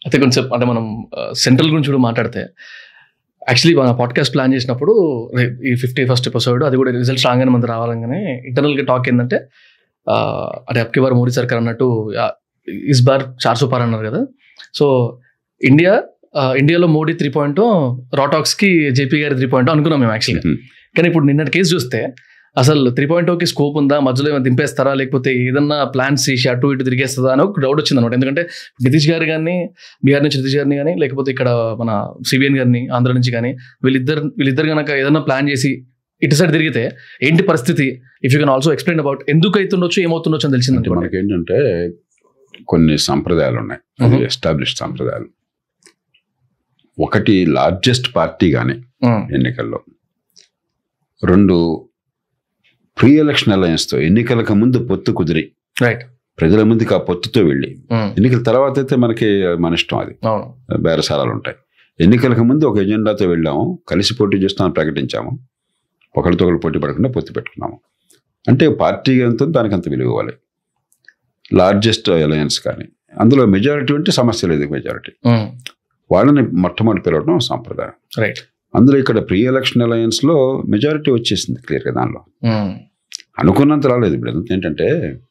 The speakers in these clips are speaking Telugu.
అయితే కొంచెం అంటే మనం సెంట్రల్ గురించి కూడా మాట్లాడితే యాక్చువల్లీ మన పాడ్కాస్ట్ ప్లాన్ చేసినప్పుడు రే- ఈ ఫిఫ్టీ ఫస్ట్ ఎపిసోడ్ అది కూడా రిజల్ట్స్ రాగానే మంది రావాలని ఇంటర్నల్గా టాక్ ఏంటంటే ఆ, అంటే అప్కి బార్ మోడీ సర్కార్ అన్నట్టు ఆ, ఇస్ బార్ చార్ సో పార్ అన్నారు కదా సో ఇండియా ఆ, ఇండియాలో మోడీ త్రీ పాయింట్ రాటాక్స్కి జేపీ గారి త్రీ పాయింట్ అనుకున్నాం మేము యాక్చువల్గా Mhm. కానీ ఇప్పుడు నిన్నటి కేసు చూస్తే అసలు త్రీ పాయింట్ ఓకి స్కోప్ ఉందా మధ్యలో ఏమైనా దింపేస్తారా లేకపోతే ఏదన్నా ప్లాన్స్ చేసి అటు ఇటు తిరిగేస్తుందా అని ఒక డౌట్ వచ్చింది అనమాట ఎందుకంటే నితీష్ గారు కానీ బీహార్ నుంచి నితీష్ గారిని కానీ లేకపోతే ఇక్కడ మన సిబిఎన్ గారిని ఆంధ్ర నుంచి కానీ వీళ్ళిద్దరు వీళ్ళిద్దరు కనుక ఏదైనా ప్లాన్ చేసి ఇటు సైడ్ తిరిగితే ఏంటి పరిస్థితి if you can also explain about ఎందుకు అవుతుండొచ్చు ఏమవుతుండొచ్చు అని అంటే తెలిసింది మనకి ఏంటంటే కొన్ని సంప్రదాయాలు ఉన్నాయి అది Mhm. ఎస్టాబ్లిష్ సంప్రదాయాలు ఒకటి లార్జెస్ట్ పార్టీ కానీ ఎన్నికల్లో రెండు ప్రీ ఎలక్షన్ అలయన్స్తో ఎన్నికలకు ముందు పొత్తు కుదిరి రైట్ ప్రజల ముందుకు ఆ పొత్తుతో వెళ్ళి ఎన్నికల తర్వాత అయితే మనకి మన ఇష్టం అది అవును బేరసారాలు ఉంటాయి ఎన్నికలకు ముందు ఒక ఎజెండాతో వెళ్ళాము కలిసి పోటీ చేస్తామని ప్రకటించాము ఒకరితో ఒకరు పోటీ పడకుండా పొత్తు పెట్టుకున్నాము అంటే పార్టీ ఎంత ఉందో దానికి అంత విలువ ఇవ్వాలి లార్జెస్ట్ అలయన్స్ కానీ అందులో మెజారిటీ ఉంటే సమస్య లేదు మెజారిటీ వాళ్ళని మొట్టమొదటి పిలవడం సాంప్రదాయం రైట్ అందులో ఇక్కడ ప్రీ ఎలక్షన్ అలయన్స్లో మెజారిటీ వచ్చేసింది క్లియర్గా దానిలో అనుకున్నంత రాలేదు ఇప్పుడు ఎందుకు ఏంటంటే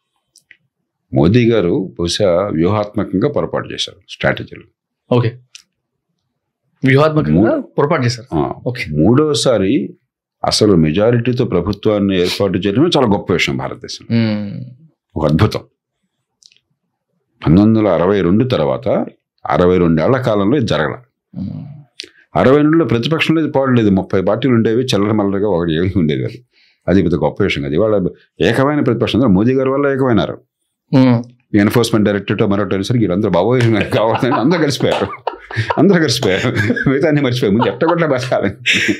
మోదీ గారు బహుశా వ్యూహాత్మకంగా పొరపాటు చేశారు స్ట్రాటజీలు ఓకే వ్యూహాత్మకంగా పొరపాటు చేశారు ఆ, ఓకే మూడోసారి అసలు మెజారిటీతో ప్రభుత్వాన్ని ఏర్పాటు చేయడమే చాలా గొప్ప విషయం భారతదేశం ఒక అద్భుతం పంతొమ్మిది వందల అరవై రెండు తర్వాత అరవై రెండేళ్ల కాలంలో ఇది జరగల అరవై రెండులో ప్రతిపక్షంలో ఇది పోవట్లేదు ముప్పై పార్టీలు ఉండేవి చల్లర మల్లరగా ఒకటి ఏమీ ఉండేది అది అది పెద్ద గొప్ప విషయం అది వాళ్ళ ఏకమైన ప్రతిపక్షం మోదీ గారి వల్ల ఏకమైనారు ఎన్ఫోర్స్మెంట్ డైరెక్టరేట్ మరొకటి సరికి వీళ్ళందరూ బాబోయ్ నాకు కావాలని అందరూ కలిసిపోయారు అందరూ కలిసిపోయారు మిగతా అన్ని మర్చిపోయారు ముందు ఎట్టగొట్ల బతకాలి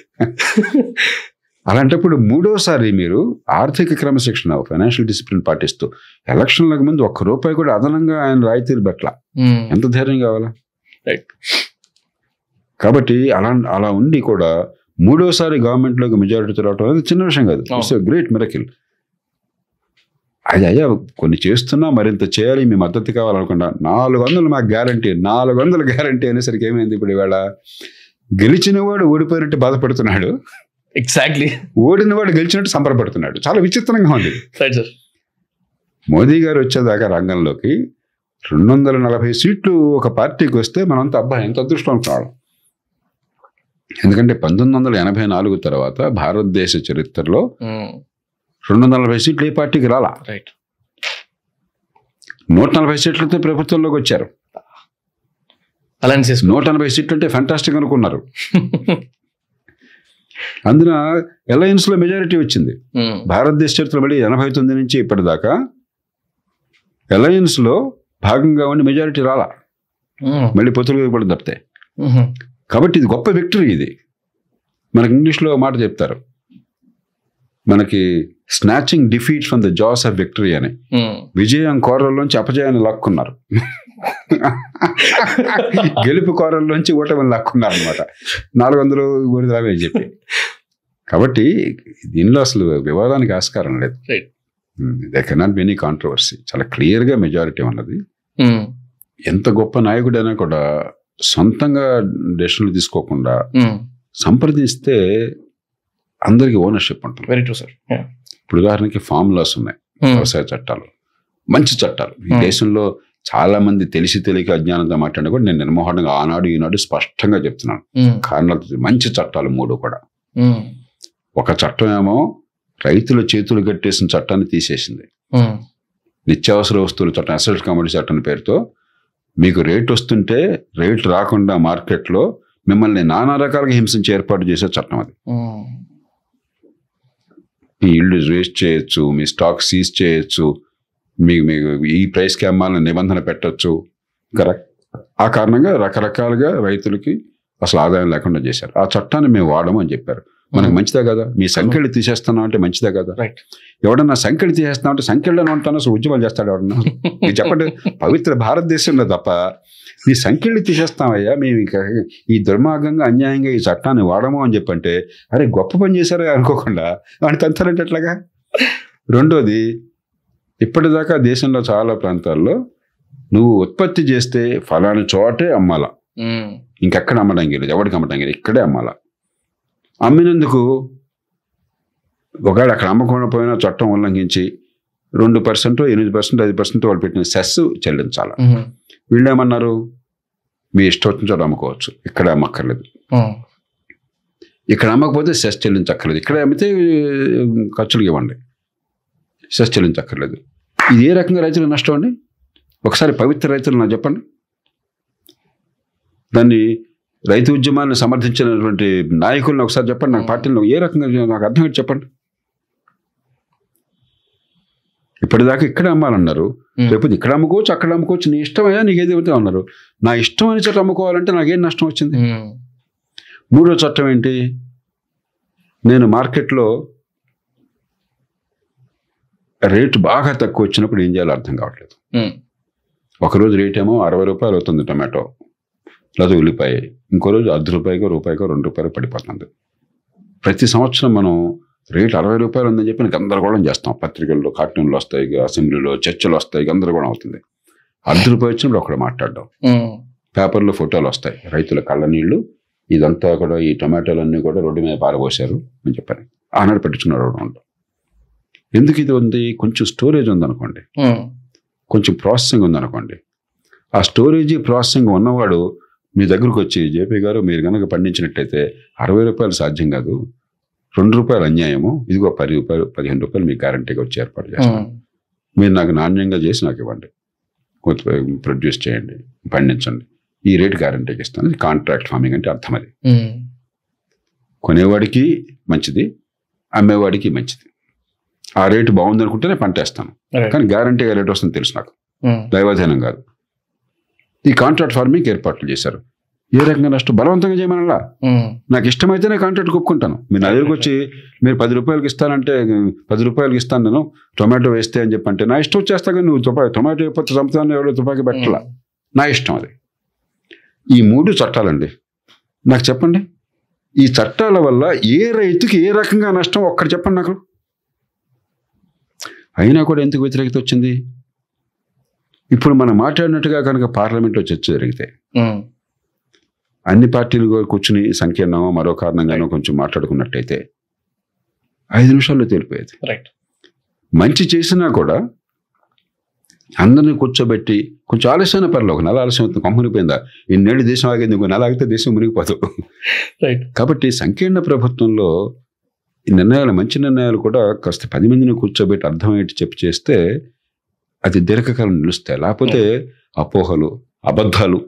అలాంటప్పుడు మూడోసారి మీరు ఆర్థిక క్రమశిక్షణ ఫైనాన్షియల్ డిసిప్లిన్ పాటిస్తూ ఎలక్షన్లకు ముందు ఒక్క రూపాయి కూడా అదనంగా ఆయన రాయితీలు పెట్టల ఎంత ధైర్యం కావాలా Right. కాబట్టి అలా అలా ఉండి కూడా మూడోసారి గవర్నమెంట్లోకి మెజారిటీ రావడం అనేది చిన్న విషయం కాదు ఇట్స్ గ్రేట్ మిరకిల్ అది అయ్యా కొన్ని చేస్తున్నా మరింత చేయాలి మీ మద్దతు కావాలనుకున్నా నాలుగు వందలు మాకు గ్యారంటీ నాలుగు వందలు గ్యారంటీ అనేసరికి ఏమైంది ఇప్పుడు ఇవాళ గెలిచినవాడు ఓడిపోయినట్టు బాధపడుతున్నాడు ఎగ్జాక్ట్లీ ఓడినవాడు గెలిచినట్టు సంబరపడుతున్నాడు చాలా విచిత్రంగా ఉంది రైట్ సార్ మోదీ గారు వచ్చేదాకా రంగంలోకి రెండు వందల నలభై సీట్లు ఒక పార్టీకి వస్తే మనంతా అబ్బాయి ఎంత అదృష్టం అనుకున్నాడు ఎందుకంటే పంతొమ్మిది వందల ఎనభై నాలుగు తర్వాత భారతదేశ చరిత్రలో రెండు వందల నలభై సీట్లు ఏ పార్టీకి రాలా రైట్ నూట నలభై సీట్లతో ప్రభుత్వంలోకి వచ్చారు అలయన్స్ చేసుకో నూట ఎనభై సీట్లు అంటే ఫంటాస్టిక్ అనుకున్నారు అందున అలయన్స్లో మెజారిటీ వచ్చింది భారతదేశ చరిత్ర మళ్ళీ ఎనభై తొమ్మిది నుంచి ఇప్పటిదాకా అలయన్స్లో భాగంగా ఉండి మెజారిటీ రాలా మళ్ళీ పొత్తులు కూడా తప్పితే కాబట్టి ఇది గొప్ప విక్టరీ ఇది మనకి ఇంగ్లీష్లో మాట చెప్తారు మనకి snatching defeat from the jaws of victory అని విజయం కోరల్లోంచి అపజయాన్ని లాక్కున్నారు గెలుపు కోరల్లోంచి ఓటమిని లాక్కున్నారు అనమాట నాలుగు వందలు ఊరిదామే అని చెప్పి కాబట్టి దీనిలో అసలు వివాదానికి ఆస్కారం లేదు Right. They cannot be any controversy చాలా క్లియర్గా మెజారిటీ ఉన్నది ఎంత గొప్ప నాయకుడైనా కూడా సొంతంగా డెసిషన్లు తీసుకోకుండా సంప్రదిస్తే అందరికీ ఓనర్షిప్ ఉంటుంది వెరీ ట్రూ సార్ ఇప్పుడు ఉదాహరణకి ఫార్ములాస్ ఉన్నాయి వ్యవసాయ చట్టాలు మంచి చట్టాలు ఈ Hmm. దేశంలో చాలా మంది తెలిసి తెలియక అజ్ఞానంతో మాట్లాడినా కూడా నేను నిర్మోహంగా ఆనాడు ఈనాడు స్పష్టంగా చెప్తున్నాను కారణాలు మంచి చట్టాలు మూడు కూడా ఒక చట్టం ఏమో రైతుల చేతులు కట్టేసిన చట్టాన్ని తీసేసింది నిత్యావసర వస్తువుల చట్టం అసెట్ కమోడిటీ చట్టం పేరుతో మీకు రేట్ వస్తుంటే రేట్ రాకుండా మార్కెట్లో మిమ్మల్ని నానా రకాలుగా హింసించి ఏర్పాటు చేసే చట్టం అది మీ ఇల్లు వేస్ట్ చేయొచ్చు మీ స్టాక్ సీజ్ చేయొచ్చు మీకు మీకు ఈ ప్రైస్కి అమ్మాలని నిబంధన పెట్టొచ్చు కరెక్ట్ ఆ కారణంగా రకరకాలుగా రైతులకి అసలు ఆదాయం లేకుండా చేశారు ఆ చట్టాన్ని మేము వాడము అని చెప్పారు మనకు మంచిదే కదా మీ సంఖ్యలు తీసేస్తున్నాం అంటే మంచిదే కదా రైట్ ఎవడన్నా సంఖ్యలు తీసేస్తున్నాం అంటే సంఖ్యలను ఉంటాను అసలు ఉద్యమాలు చేస్తాడు ఎవడన్నా మీరు చెప్పండి పవిత్ర భారతదేశంలో తప్ప నీ సంఖ్యలు తీసేస్తామయ్యా మేము ఇక ఈ దుర్మార్గంగా అన్యాయంగా ఈ చట్టాన్ని వాడము అని చెప్పంటే అరే గొప్ప పని చేశారా అనుకోకుండా వాడిని తంతారంటే ఎట్లాగా రెండోది ఇప్పటిదాకా దేశంలో చాలా ప్రాంతాల్లో నువ్వు ఉత్పత్తి చేస్తే ఫలాని చోటే అమ్మాల ఇంకెక్కడ అమ్మడానికి లేదు ఎవరికి అమ్మడానికి లేదు ఇక్కడే అమ్మాల అమ్మినందుకు ఒకవేళ అక్కడ అమ్మకుండా పోయినా చట్టం ఉల్లంఘించి రెండు పర్సెంట్ ఎనిమిది పర్సెంట్ ఐదు పర్సెంట్ వాళ్ళు పెట్టిన సెస్ చెల్లించాలి వీళ్ళు ఏమన్నారు మీ ఇష్టం వచ్చిన చోట అమ్ముకోవచ్చు ఇక్కడ అమ్మక్కర్లేదు ఇక్కడ అమ్మకపోతే సెస్ చెల్లించక్కర్లేదు ఇక్కడ అమ్మితే ఖర్చులు ఇవ్వండి సెస్ చెల్లించక్కర్లేదు ఇది ఏ రకంగా రైతులకు నష్టం అండి ఒకసారి పవిత్ర రైతులు నాకు చెప్పండి దాన్ని రైతు ఉద్యమాన్ని సమర్థించినటువంటి నాయకులను ఒకసారి చెప్పండి నాకు పార్టీలో ఏ రకంగా నాకు అర్థం ఏంటి చెప్పండి ఇప్పటిదాకా ఇక్కడ అమ్మాలన్నారు రేపు ఇక్కడ అమ్ముకోవచ్చు అక్కడ అమ్ముకోవచ్చు నీ ఇష్టమయ్యా నీకు ఏది అవుతా అన్నారు నా ఇష్టం అని చోట అమ్ముకోవాలంటే నాకేం నష్టం వచ్చింది మూడో చట్టం ఏంటి నేను మార్కెట్లో రేటు బాగా తక్కువ వచ్చినప్పుడు ఏం చేయాలో అర్థం కావట్లేదు ఒకరోజు రేట్ ఏమో అరవై రూపాయలు అవుతుంది టమాటో లేదా ఉల్లిపాయ ఇంకో రోజు అర్ధ రూపాయకో రూపాయకో రెండు రూపాయలు పడిపోతుంది ప్రతి సంవత్సరం మనం రేట్ అరవై రూపాయలు ఉందని చెప్పి గందరగోళం చేస్తాం పత్రికల్లో కార్టూన్లు వస్తాయి అసెంబ్లీలో చర్చలు వస్తాయి గందరగోళం అవుతుంది అర్ధ రూపాయలు వచ్చినప్పుడు ఒకడు మాట్లాడడం పేపర్లో ఫోటోలు వస్తాయి రైతుల కళ్ళ నీళ్లు ఇదంతా కూడా ఈ టమాటాలన్నీ కూడా రోడ్డు మీద పారబోసారు అని చెప్పారు ఆనాడు పెట్టించుకున్నారు రోడ్డు ఎందుకు ఇది ఉంది కొంచెం స్టోరేజ్ ఉందనుకోండి కొంచెం ప్రాసెసింగ్ ఉందనుకోండి ఆ స్టోరేజీ ప్రాసెసింగ్ ఉన్నవాడు మీ దగ్గరకు వచ్చి జేపీ గారు మీరు కనుక పండించినట్టయితే అరవై రూపాయలు సాధ్యం కాదు రెండు రూపాయలు అన్యాయము ఇదిగో పది రూపాయలు పదిహేను రూపాయలు మీకు గ్యారంటీగా వచ్చి ఏర్పాటు చేస్తాను మీరు నాకు నాణ్యంగా చేసి నాకు ఇవ్వండి కొంత ప్రొడ్యూస్ చేయండి పండించండి ఈ రేట్ గ్యారంటీకి ఇస్తాను ఇది కాంట్రాక్ట్ ఫార్మింగ్ అంటే అర్థం అది కొనేవాడికి మంచిది అమ్మేవాడికి మంచిది ఆ రేటు బాగుంది అనుకుంటేనే పంట వేస్తాను కానీ గ్యారంటీగా రేట్ వస్తుంది తెలుసు నాకు దైవాధీనం కాదు ఈ కాంట్రాక్ట్ ఫార్మింగ్ ఏర్పాట్లు చేశారు ఏ రకంగా నష్టం బలవంతంగా చేయమనలా నాకు ఇష్టమైతేనే కాంట్రాక్ట్ ఒప్పుకుంటాను మీరు నా దగ్గరకు వచ్చి మీరు పది రూపాయలకి ఇస్తానంటే పది రూపాయలకి ఇస్తాను నేను టొమాటో వేస్తే అని చెప్పంటే నా ఇష్టం వచ్చేస్తా కానీ నువ్వు తుపాకి టొమాటో అయిపోతే సంవత్సరాన్ని ఎవరో తుపాకి పెట్టాల నా ఇష్టం అది ఈ మూడు చట్టాలండి నాకు చెప్పండి ఈ చట్టాల వల్ల ఏ రైతుకి ఏ రకంగా నష్టం ఒక్కటి చెప్పండి నాకు అయినా కూడా ఎందుకు వ్యతిరేకత వచ్చింది ఇప్పుడు మనం మాట్లాడినట్టుగా కనుక పార్లమెంట్లో చర్చ జరిగితే అన్ని పార్టీలు కూడా కూర్చుని సంకీర్ణమో మరో కారణంగానో కొంచెం మాట్లాడుకున్నట్టయితే ఐదు నిమిషాల్లో తేలిపోయేది రైట్ మంచి చేసినా కూడా అందరిని కూర్చోబెట్టి కొంచెం ఆలస్యమైన పర్లేదు ఒక నెల ఆలస్యం అవుతుంది కొమ్మరిపోయిందా ఇన్నేళ్ళు దేశం ఆగింది ఇంకో నెల ఆగితే దేశం మునిగిపోదు రైట్ కాబట్టి సంకీర్ణ ప్రభుత్వంలో ఈ నిర్ణయాలు మంచి నిర్ణయాలు కూడా కాస్త పది మందిని కూర్చోబెట్టి అర్థమయ్యేటి చెప్పి చేస్తే అది దీర్ఘకాలం నిలుస్తాయి లేకపోతే అపోహలు అబద్ధాలు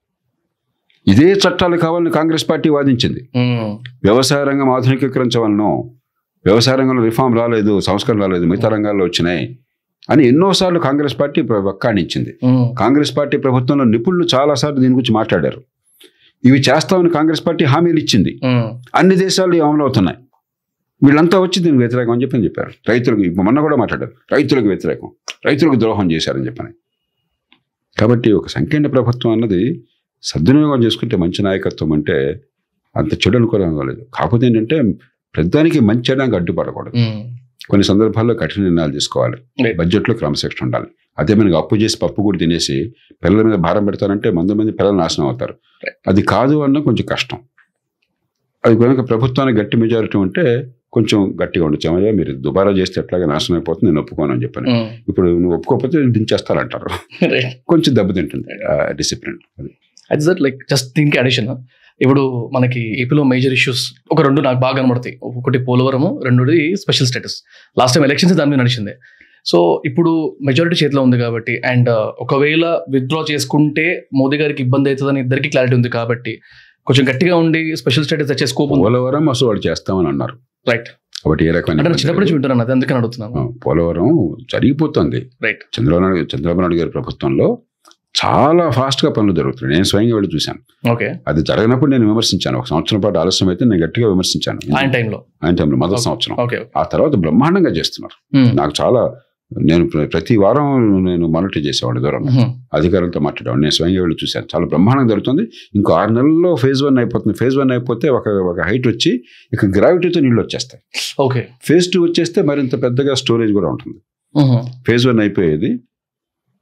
ఇదే చట్టాలు కావాలని కాంగ్రెస్ పార్టీ వాదించింది వ్యవసాయ రంగం ఆధునికీకరించవలను వ్యవసాయ రంగంలో రిఫార్మ్ రాలేదు సంస్కరణ రాలేదు మిగతా రంగాల్లో వచ్చినాయి అని ఎన్నోసార్లు కాంగ్రెస్ పార్టీ ప్ర- వక్కాణించింది కాంగ్రెస్ పార్టీ ప్రభుత్వంలో నిపుణులు చాలాసార్లు దీని గురించి మాట్లాడారు ఇవి చేస్తామని కాంగ్రెస్ పార్టీ హామీలు ఇచ్చింది అన్ని దేశాలు ఇవి అమలు అవుతున్నాయి వీళ్ళంతా వచ్చి దీనికి వ్యతిరేకం అని చెప్పని చెప్పారు రైతులకు ఇప్పుడు మొన్న కూడా మాట్లాడారు రైతులకు వ్యతిరేకం రైతులకు ద్రోహం చేశారని చెప్పని కాబట్టి ఒక సంకీర్ణ ప్రభుత్వం అన్నది సద్వినియోగం చేసుకుంటే మంచి నాయకత్వం అంటే అంత చెడు అనుకోలేదు కాకపోతే ఏంటంటే ప్రతిదానికి మంచి చేయడానికి అడ్డుపడకూడదు కొన్ని సందర్భాల్లో కఠిన నిర్ణయాలు తీసుకోవాలి Right. బడ్జెట్లో క్రమశిక్షణ ఉండాలి అదే మనకి అప్పు చేసి పప్పు కూడా తినేసి పిల్లల మీద భారం పెడతారంటే మంది మంది పిల్లలు నాశనం అవుతారు అది కాదు అన్న కొంచెం కష్టం అది కనుక ప్రభుత్వానికి గట్టి మెజారిటీ ఉంటే కొంచెం గట్టిగా ఉండొచ్చు ఏమయ్యా మీరు దుబారా చేస్తే ఎట్లాగా నాశనం అయిపోతుంది నేను ఒప్పుకోను అని చెప్పాను ఇప్పుడు నువ్వు ఒప్పుకోకపోతే దించేస్తారంటారు రైట్ కొంచెం దెబ్బతింటుంది డిసిప్లిన్ అది అట్స్ దట్ లైక్ జస్ట్ దీనికి అడిషన్ ఇప్పుడు మనకి ఏపీలో మేజర్ ఇష్యూస్ ఒక రెండు నాకు బాగా కనబడతాయి ఒకటి పోలవరము రెండోది special status last time elections దాని మీద నడిచింది సో ఇప్పుడు మెజారిటీ చేతిలో ఉంది కాబట్టి అండ్ ఒకవేళ విత్డ్రా చేసుకుంటే మోదీ గారికి ఇబ్బంది అవుతుందని ఇద్దరికి క్లారిటీ ఉంది కాబట్టి కొంచెం గట్టిగా ఉండి స్పెషల్ స్టేటస్ తెచ్చే స్కోప్ ఉంది పోలవరం అసలు వాళ్ళు చేస్తామని అన్నారు రైట్ కాబట్టి ఏ రకమైన అంటే నేను చిన్నప్పటి నుంచి ఇబ్బంది లేదు. వింటున్నాను అది అందుకని అడుగుతున్నాను ఆ, పోలవరం జరిగిపోతుంది రైట్ చంద్రబాబు నాయుడు చంద్రబాబు నాయుడు గారి ప్రభుత్వంలో చాలా ఫాస్ట్గా పనులు జరుగుతున్నాయి నేను స్వయంగా వెళ్ళి చూశాను ఓకే అది జరగనప్పుడు నేను విమర్శించాను ఒక సంవత్సరం పాటు ఆలస్యం అయితే నేను గట్టిగా విమర్శించాను ఆయన టైంలో ఆయన టైంలో మొదటి Okay. సంవత్సరం ఓకే ఆ తర్వాత బ్రహ్మాండంగా చేస్తున్నారు నాకు చాలా నేను ప్ర- ప్రతి వారం నేను మానిటర్ చేసేవాడిని దూరం అధికారులతో మాట్లాడేవాడిని నేను స్వయంగా వెళ్ళి చూశాను చాలా బ్రహ్మాండంగా జరుగుతుంది ఇంకో ఆరు నెలల్లో ఫేజ్ వన్ అయిపోతుంది ఫేజ్ వన్ అయిపోతే ఒక ఒక హైట్ వచ్చి ఇక గ్రావిటీతో నీళ్ళు వచ్చేస్తాయి ఓకే ఫేజ్ టూ వచ్చేస్తే మరింత పెద్దగా స్టోరేజ్ కూడా ఉంటుంది ఫేజ్ వన్ అయిపోయేది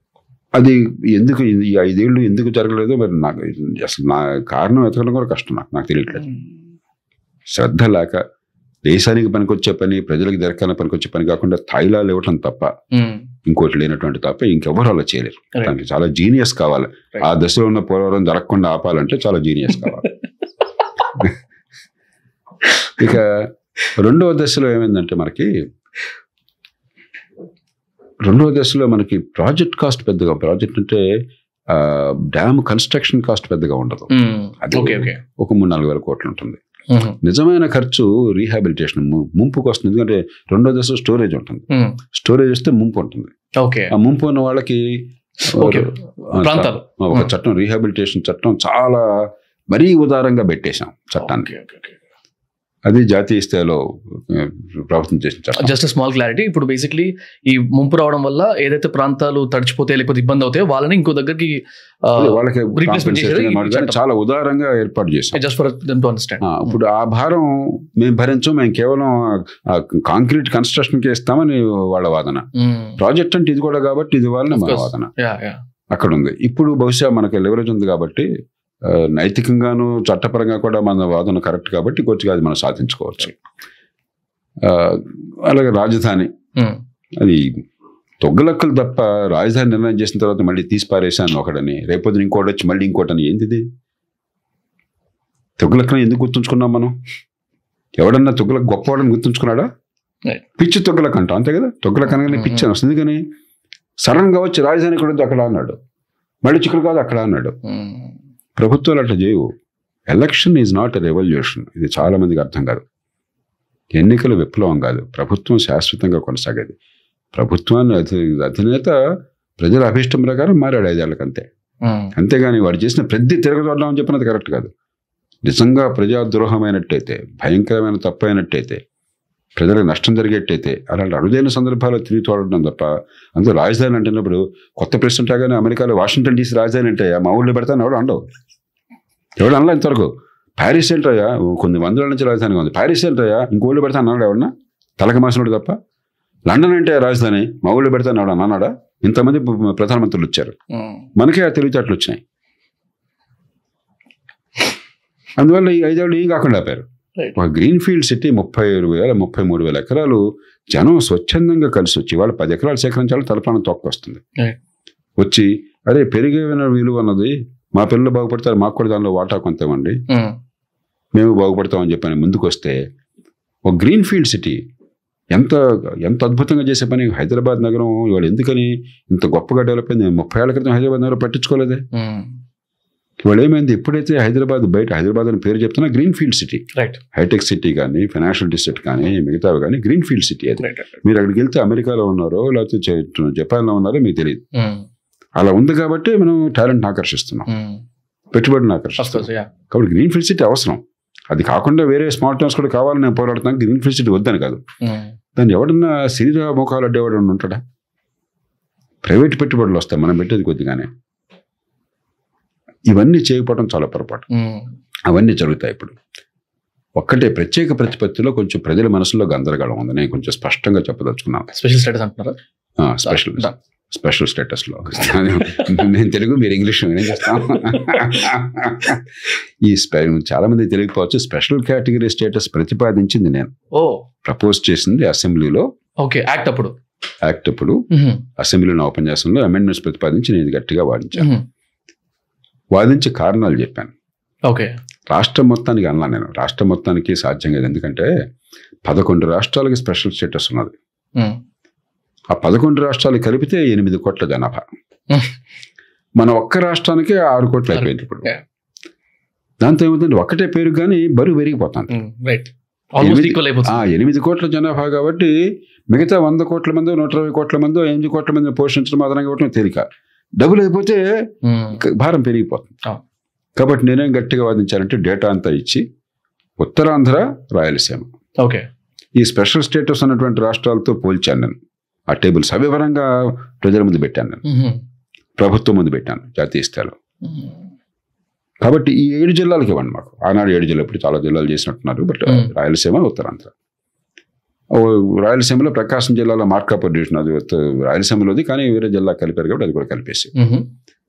అది ఎందుకు ఈ ఐదేళ్ళు ఎందుకు జరగలేదో మరి నాకు అసలు నా కారణం ఎతకడం కూడా కష్టం నాకు నాకు తెలియట్లేదు శ్రద్ధ లేక దేశానికి పనికొచ్చే పని ప్రజలకు దొరకాలని పనికొచ్చే పని కాకుండా తాయిలాలు ఇవ్వటం తప్ప ఉమ్. ఇంకోటి లేనటువంటి తప్ప ఇంకెవరు అలా చేయలేరు Right. దానికి చాలా జీనియస్ కావాలి Right. ఆ దశలో ఉన్న పోలవరం జరగకుండా ఆపాలంటే చాలా జీనియస్ కావాలి ఇక రెండవ దశలో ఏమైందంటే మనకి రెండవ దశలో మనకి ప్రాజెక్ట్ కాస్ట్ పెద్దగా ప్రాజెక్ట్ అంటే డ్యామ్ కన్స్ట్రక్షన్ కాస్ట్ పెద్దగా ఉండదు ఉమ్. అది ఓకే ఓకే ఒక మూడు నాలుగు వేల కోట్లు ఉంటుంది ఉమ్. నిజమైన ఖర్చు రీహాబిలిటేషన్ ముంపుకు వస్తుంది ఎందుకంటే రెండో దశ స్టోరేజ్ ఉంటుంది ఉమ్. స్టోరేజ్ వస్తే ముంపు ఉంటుంది ఓకే ఆ ముంపు ఉన్న వాళ్ళకి ఓకే. ఆ, ప్రాంతాలు. ఒక Hmm. చట్టం రీహాబిలిటేషన్ చట్టం చాలా మరీ ఉదారంగా పెట్టేశాం చట్టాన్ని ఓకే, ఓకే, ఓకే. అది జాతీయ స్థాయిలో ఆ, ప్రభుత్వం చేసిన చట్టం జస్ట్ స్మాల్ క్లారిటీ ఇప్పుడు బేసిక్లీ ఈ ముంపు రావడం వల్ల ఏదైతే ప్రాంతాలు తడిచిపోతే లేకపోతే ఇబ్బంది అవుతాయో వాళ్ళని ఇంకో దగ్గరికి అదే వాళ్ళకి replacement compensation చేసేది ఈ ఇవ్వడం కానీ చట్టం. చాలా ఉదారంగా ఏర్పాటు చేశాం just for them to understand ఆ, ఇప్పుడు ఆ భారం మేము భరించం మేము కేవలం కాంక్రీట్ కన్స్ట్రక్షన్కి ఇస్తామని వాళ్ళ వాదన ప్రాజెక్ట్ అంటే ఇది కూడా కాబట్టి ఇది వాళ్ళని Of మన course. వాదన యా యా అక్కడ ఉంది ఇప్పుడు బహుశా మనకి లెవరేజ్ ఉంది కాబట్టి ఆ, నైతికంగాను చట్టపరంగా కూడా మన వాదన కరెక్ట్ కాబట్టి కొద్దిగా అది మనం సాధించుకోవచ్చు ఆ, అలాగే రాజధాని అది తొగ్గలక్కలు తప్ప రాజధాని నిర్ణయం చేసిన తర్వాత మళ్ళీ తీసి పారేశాను ఒకడని రేపొద్దున ఇంకోటి వచ్చి మళ్ళీ ఇంకోటని ఏంటిది తొగ్గలక్కని ఎందుకు గుర్తుంచుకున్నాం మనం ఎవడన్నా తొగ్గులకు గొప్పవాడని గుర్తుంచుకున్నాడా Right. పిచ్చి తొగ్గులకు అంటాం అంతే కదా తొగ్గులకు అనగానే పిచ్చి అని వస్తుంది కానీ సడన్గా వచ్చి రాజధాని ఇక్కడ ఉంది అక్కడ అన్నాడు మళ్ళీ చిక్కుడు కాదు అక్కడ అన్నాడు ప్రభుత్వాలు అట్లా చేయవు election is not a revolution ఇది చాలా మందికి అర్థం కాదు ఎన్నికల విప్లవం కాదు ప్రభుత్వం శాశ్వతంగా కొనసాగేది ప్రభుత్వాన్ని అధి అధినేత ప్రజల అభిష్టం ప్రకారం మారాడు ఐదేళ్ళకి అంతే అంతేగాని వాడు చేసిన ప్రతి తిరగదొడ్డం అని చెప్పినది కరెక్ట్ కాదు నిజంగా ప్రజా ద్రోహమైనట్టయితే భయంకరమైన తప్పు అయినట్టయితే ప్రజలకు నష్టం జరిగేట్టయితే అలాంటి అరుదైన సందర్భాల్లో తిరిగి తోడడం తప్ప అందులో రాజధాని అంటున్నప్పుడు కొత్త ప్రెసిడెంట్ కానీ అమెరికాలో వాషింగ్టన్ డీసీ రాజధాని అంటే మా ఊళ్ళో పెడతాను ఎవడు అండవు ఎవడు అనలే ఇంతవరకు ప్యారిస్ ఏంటయ్యా కొన్ని వందల నుంచి రాజధానిగా ఉంది ప్యారిస్ ఏంటయ్యా ఇంకో ఊళ్ళో పెడతాను అన్నాడు ఎవడన్నా తలక మాసినోడు తప్ప లండన్ అంటే రాజధాని మా ఊళ్ళో పెడతాను ఎవడు అన్నాడా ఇంతమంది ప్ర- ప్రధానమంత్రులు వచ్చారు మనకే ఆ తెలివితేటలు వచ్చినాయి అందువల్ల ఈ ఐదేళ్ళు ఏం కాకుండా ఆపారు Right. ఒక గ్రీన్ ఫీల్డ్ సిటీ ముప్పై ఏడు వేల ముప్పై మూడు వేల ఎకరాలు జనం స్వచ్ఛందంగా కలిసి వచ్చి వాళ్ళు పది ఎకరాలు సేకరించాలి తలపాన తొక్క వస్తుంది Right. వచ్చి అరే పెరిగిన విలువ అన్నది మా పిల్లలు బాగుపడతారు మాకు కూడా దానిలో వాటా కొంత ఇవ్వండి మేము బాగుపడతామని చెప్పని ముందుకు వస్తే ఒక గ్రీన్ ఫీల్డ్ సిటీ ఎంత ఎంత అద్భుతంగా చేసే పని హైదరాబాద్ నగరం ఇవాళ ఎందుకని ఇంత గొప్పగా డెవలప్ అయింది ముప్పై ఏళ్ళ క్రితం హైదరాబాద్ నగరం పట్టించుకోలేదే ఇవాళ ఏమైంది ఎప్పుడైతే హైదరాబాద్ బయట హైదరాబాద్ అని పేరు చెప్తున్నా green field city right hitech city కానీ ఫైనాన్షియల్ డిస్ట్రిక్ట్ కానీ మిగతావి కానీ గ్రీన్ ఫీల్డ్ సిటీ అది రైట్ మీరు అక్కడికి వెళ్తే అమెరికాలో ఉన్నారో లేకపోతే జ- జపాన్లో ఉన్నారో మీకు తెలియదు అలా ఉంది కాబట్టి మనం టాలెంట్ ఆకర్షిస్తున్నాం పెట్టుబడిని ఆకర్షిస్తున్నాం యా కాబట్టి గ్రీన్ ఫీల్డ్ సిటీ అవసరం అది కాకుండా వేరే స్మాల్ టౌన్స్ కూడా కావాలని నేను పోరాడుతున్నాను గ్రీన్ ఫీల్డ్ సిటీ వద్దని కాదు దాన్ని ఎవడన్నా సిరిగా మోకాలు అడ్డే ఎవడన్నా ఉంటాడా ప్రైవేట్ పెట్టుబడులు వస్తాయి మనం పెట్టేది కొద్దిగానే ఇవన్నీ చేయకపోవడం చాలా పొరపాటు అవన్నీ జరుగుతాయి ఇప్పుడు ఒక్కటే ప్రత్యేక ప్రతిపత్తిలో కొంచెం ప్రజల మనసులో గందరగోళం ఉంది నేను కొంచెం స్పష్టంగా చెప్పదలుచుకున్నాను స్పెషల్ స్టేటస్ అంటున్నారా ఆ, స్పెషల్ Done. స్పెషల్ స్టేటస్లో నేను తెలుగు మీరు ఇంగ్లీష్ ఏం చేస్తాం ఈ స్పె చాలా మంది తెలియకపోవచ్చు స్పెషల్ కేటగిరీ స్టేటస్ ప్రతిపాదించింది నేను ఓ ప్రపోజ్ చేసింది అసెంబ్లీలో ఓకే యాక్ట్ అప్పుడు యాక్ట్ అప్పుడు అసెంబ్లీ నా ఉపన్యాసంలో అమెండ్మెంట్స్ ప్రతిపాదించి నేను ఇది గట్టిగా వాదించాను వాదించే కారణాలు చెప్పాను ఓకే రాష్ట్రం మొత్తానికి అన్నా నేను రాష్ట్రం మొత్తానికి సాధ్యం కాదు ఎందుకంటే పదకొండు రాష్ట్రాలకి స్పెషల్ స్టేటస్ ఉన్నది ఆ పదకొండు రాష్ట్రాలు కలిపితే ఎనిమిది కోట్ల జనాభా Hmm. మన ఒక్క రాష్ట్రానికి ఆరు కోట్లు అయిపోయింది ఇప్పుడు Yeah. దాంతో ఏమవుతుంది ఒక్కటే పేరు కానీ బరువు పెరిగిపోతుంది రైట్ ఆల్మోస్ట్ ఎనిమిది- ఈక్వల్ ఆ అయిపోతుంది ఎనిమిది కోట్ల జనాభా కాబట్టి మిగతా వంద కోట్ల మంది నూట ఇరవై కోట్ల మంది ఎనిమిది కోట్ల మందిని పోషించడం అదనంగా ఇవ్వడం తేలిక డబ్బులు అయిపోతే Mm. క- భారం పెరిగిపోతుంది ఆ. కాబట్టి నేనేం గట్టిగా వాదించానంటే డేటా అంతా ఇచ్చి ఉత్తరాంధ్ర రాయలసీమ ఓకే ఈ స్పెషల్ స్టేటస్ ఉన్నటువంటి రాష్ట్రాలతో పోల్చాను నేను ఆ టేబుల్ సవివరంగా ప్రజల ముందు పెట్టాను నేను Mhm. ప్రభుత్వం ముందు పెట్టాను జాతీయ స్థాయిలో Mhm. కాబట్టి ఈ ఏడు జిల్లాలకి ఇవ్వండి మాకు ఆనాడు ఏడు జిల్లా ఇప్పుడు చాలా జిల్లాలు చేసినట్టున్నారు బట్ Hmm. రాయలసీమ ఉత్తరాంధ్ర ఓ రాయలసీమలో ప్రకాశం జిల్లాలో మార్కాపూర్ డివిజన్ అది వస్తు- రాయలసీమలోది కానీ వేరే జిల్లా కలిపారు కాబట్టి అది కూడా కలిపేసి మ్మ్.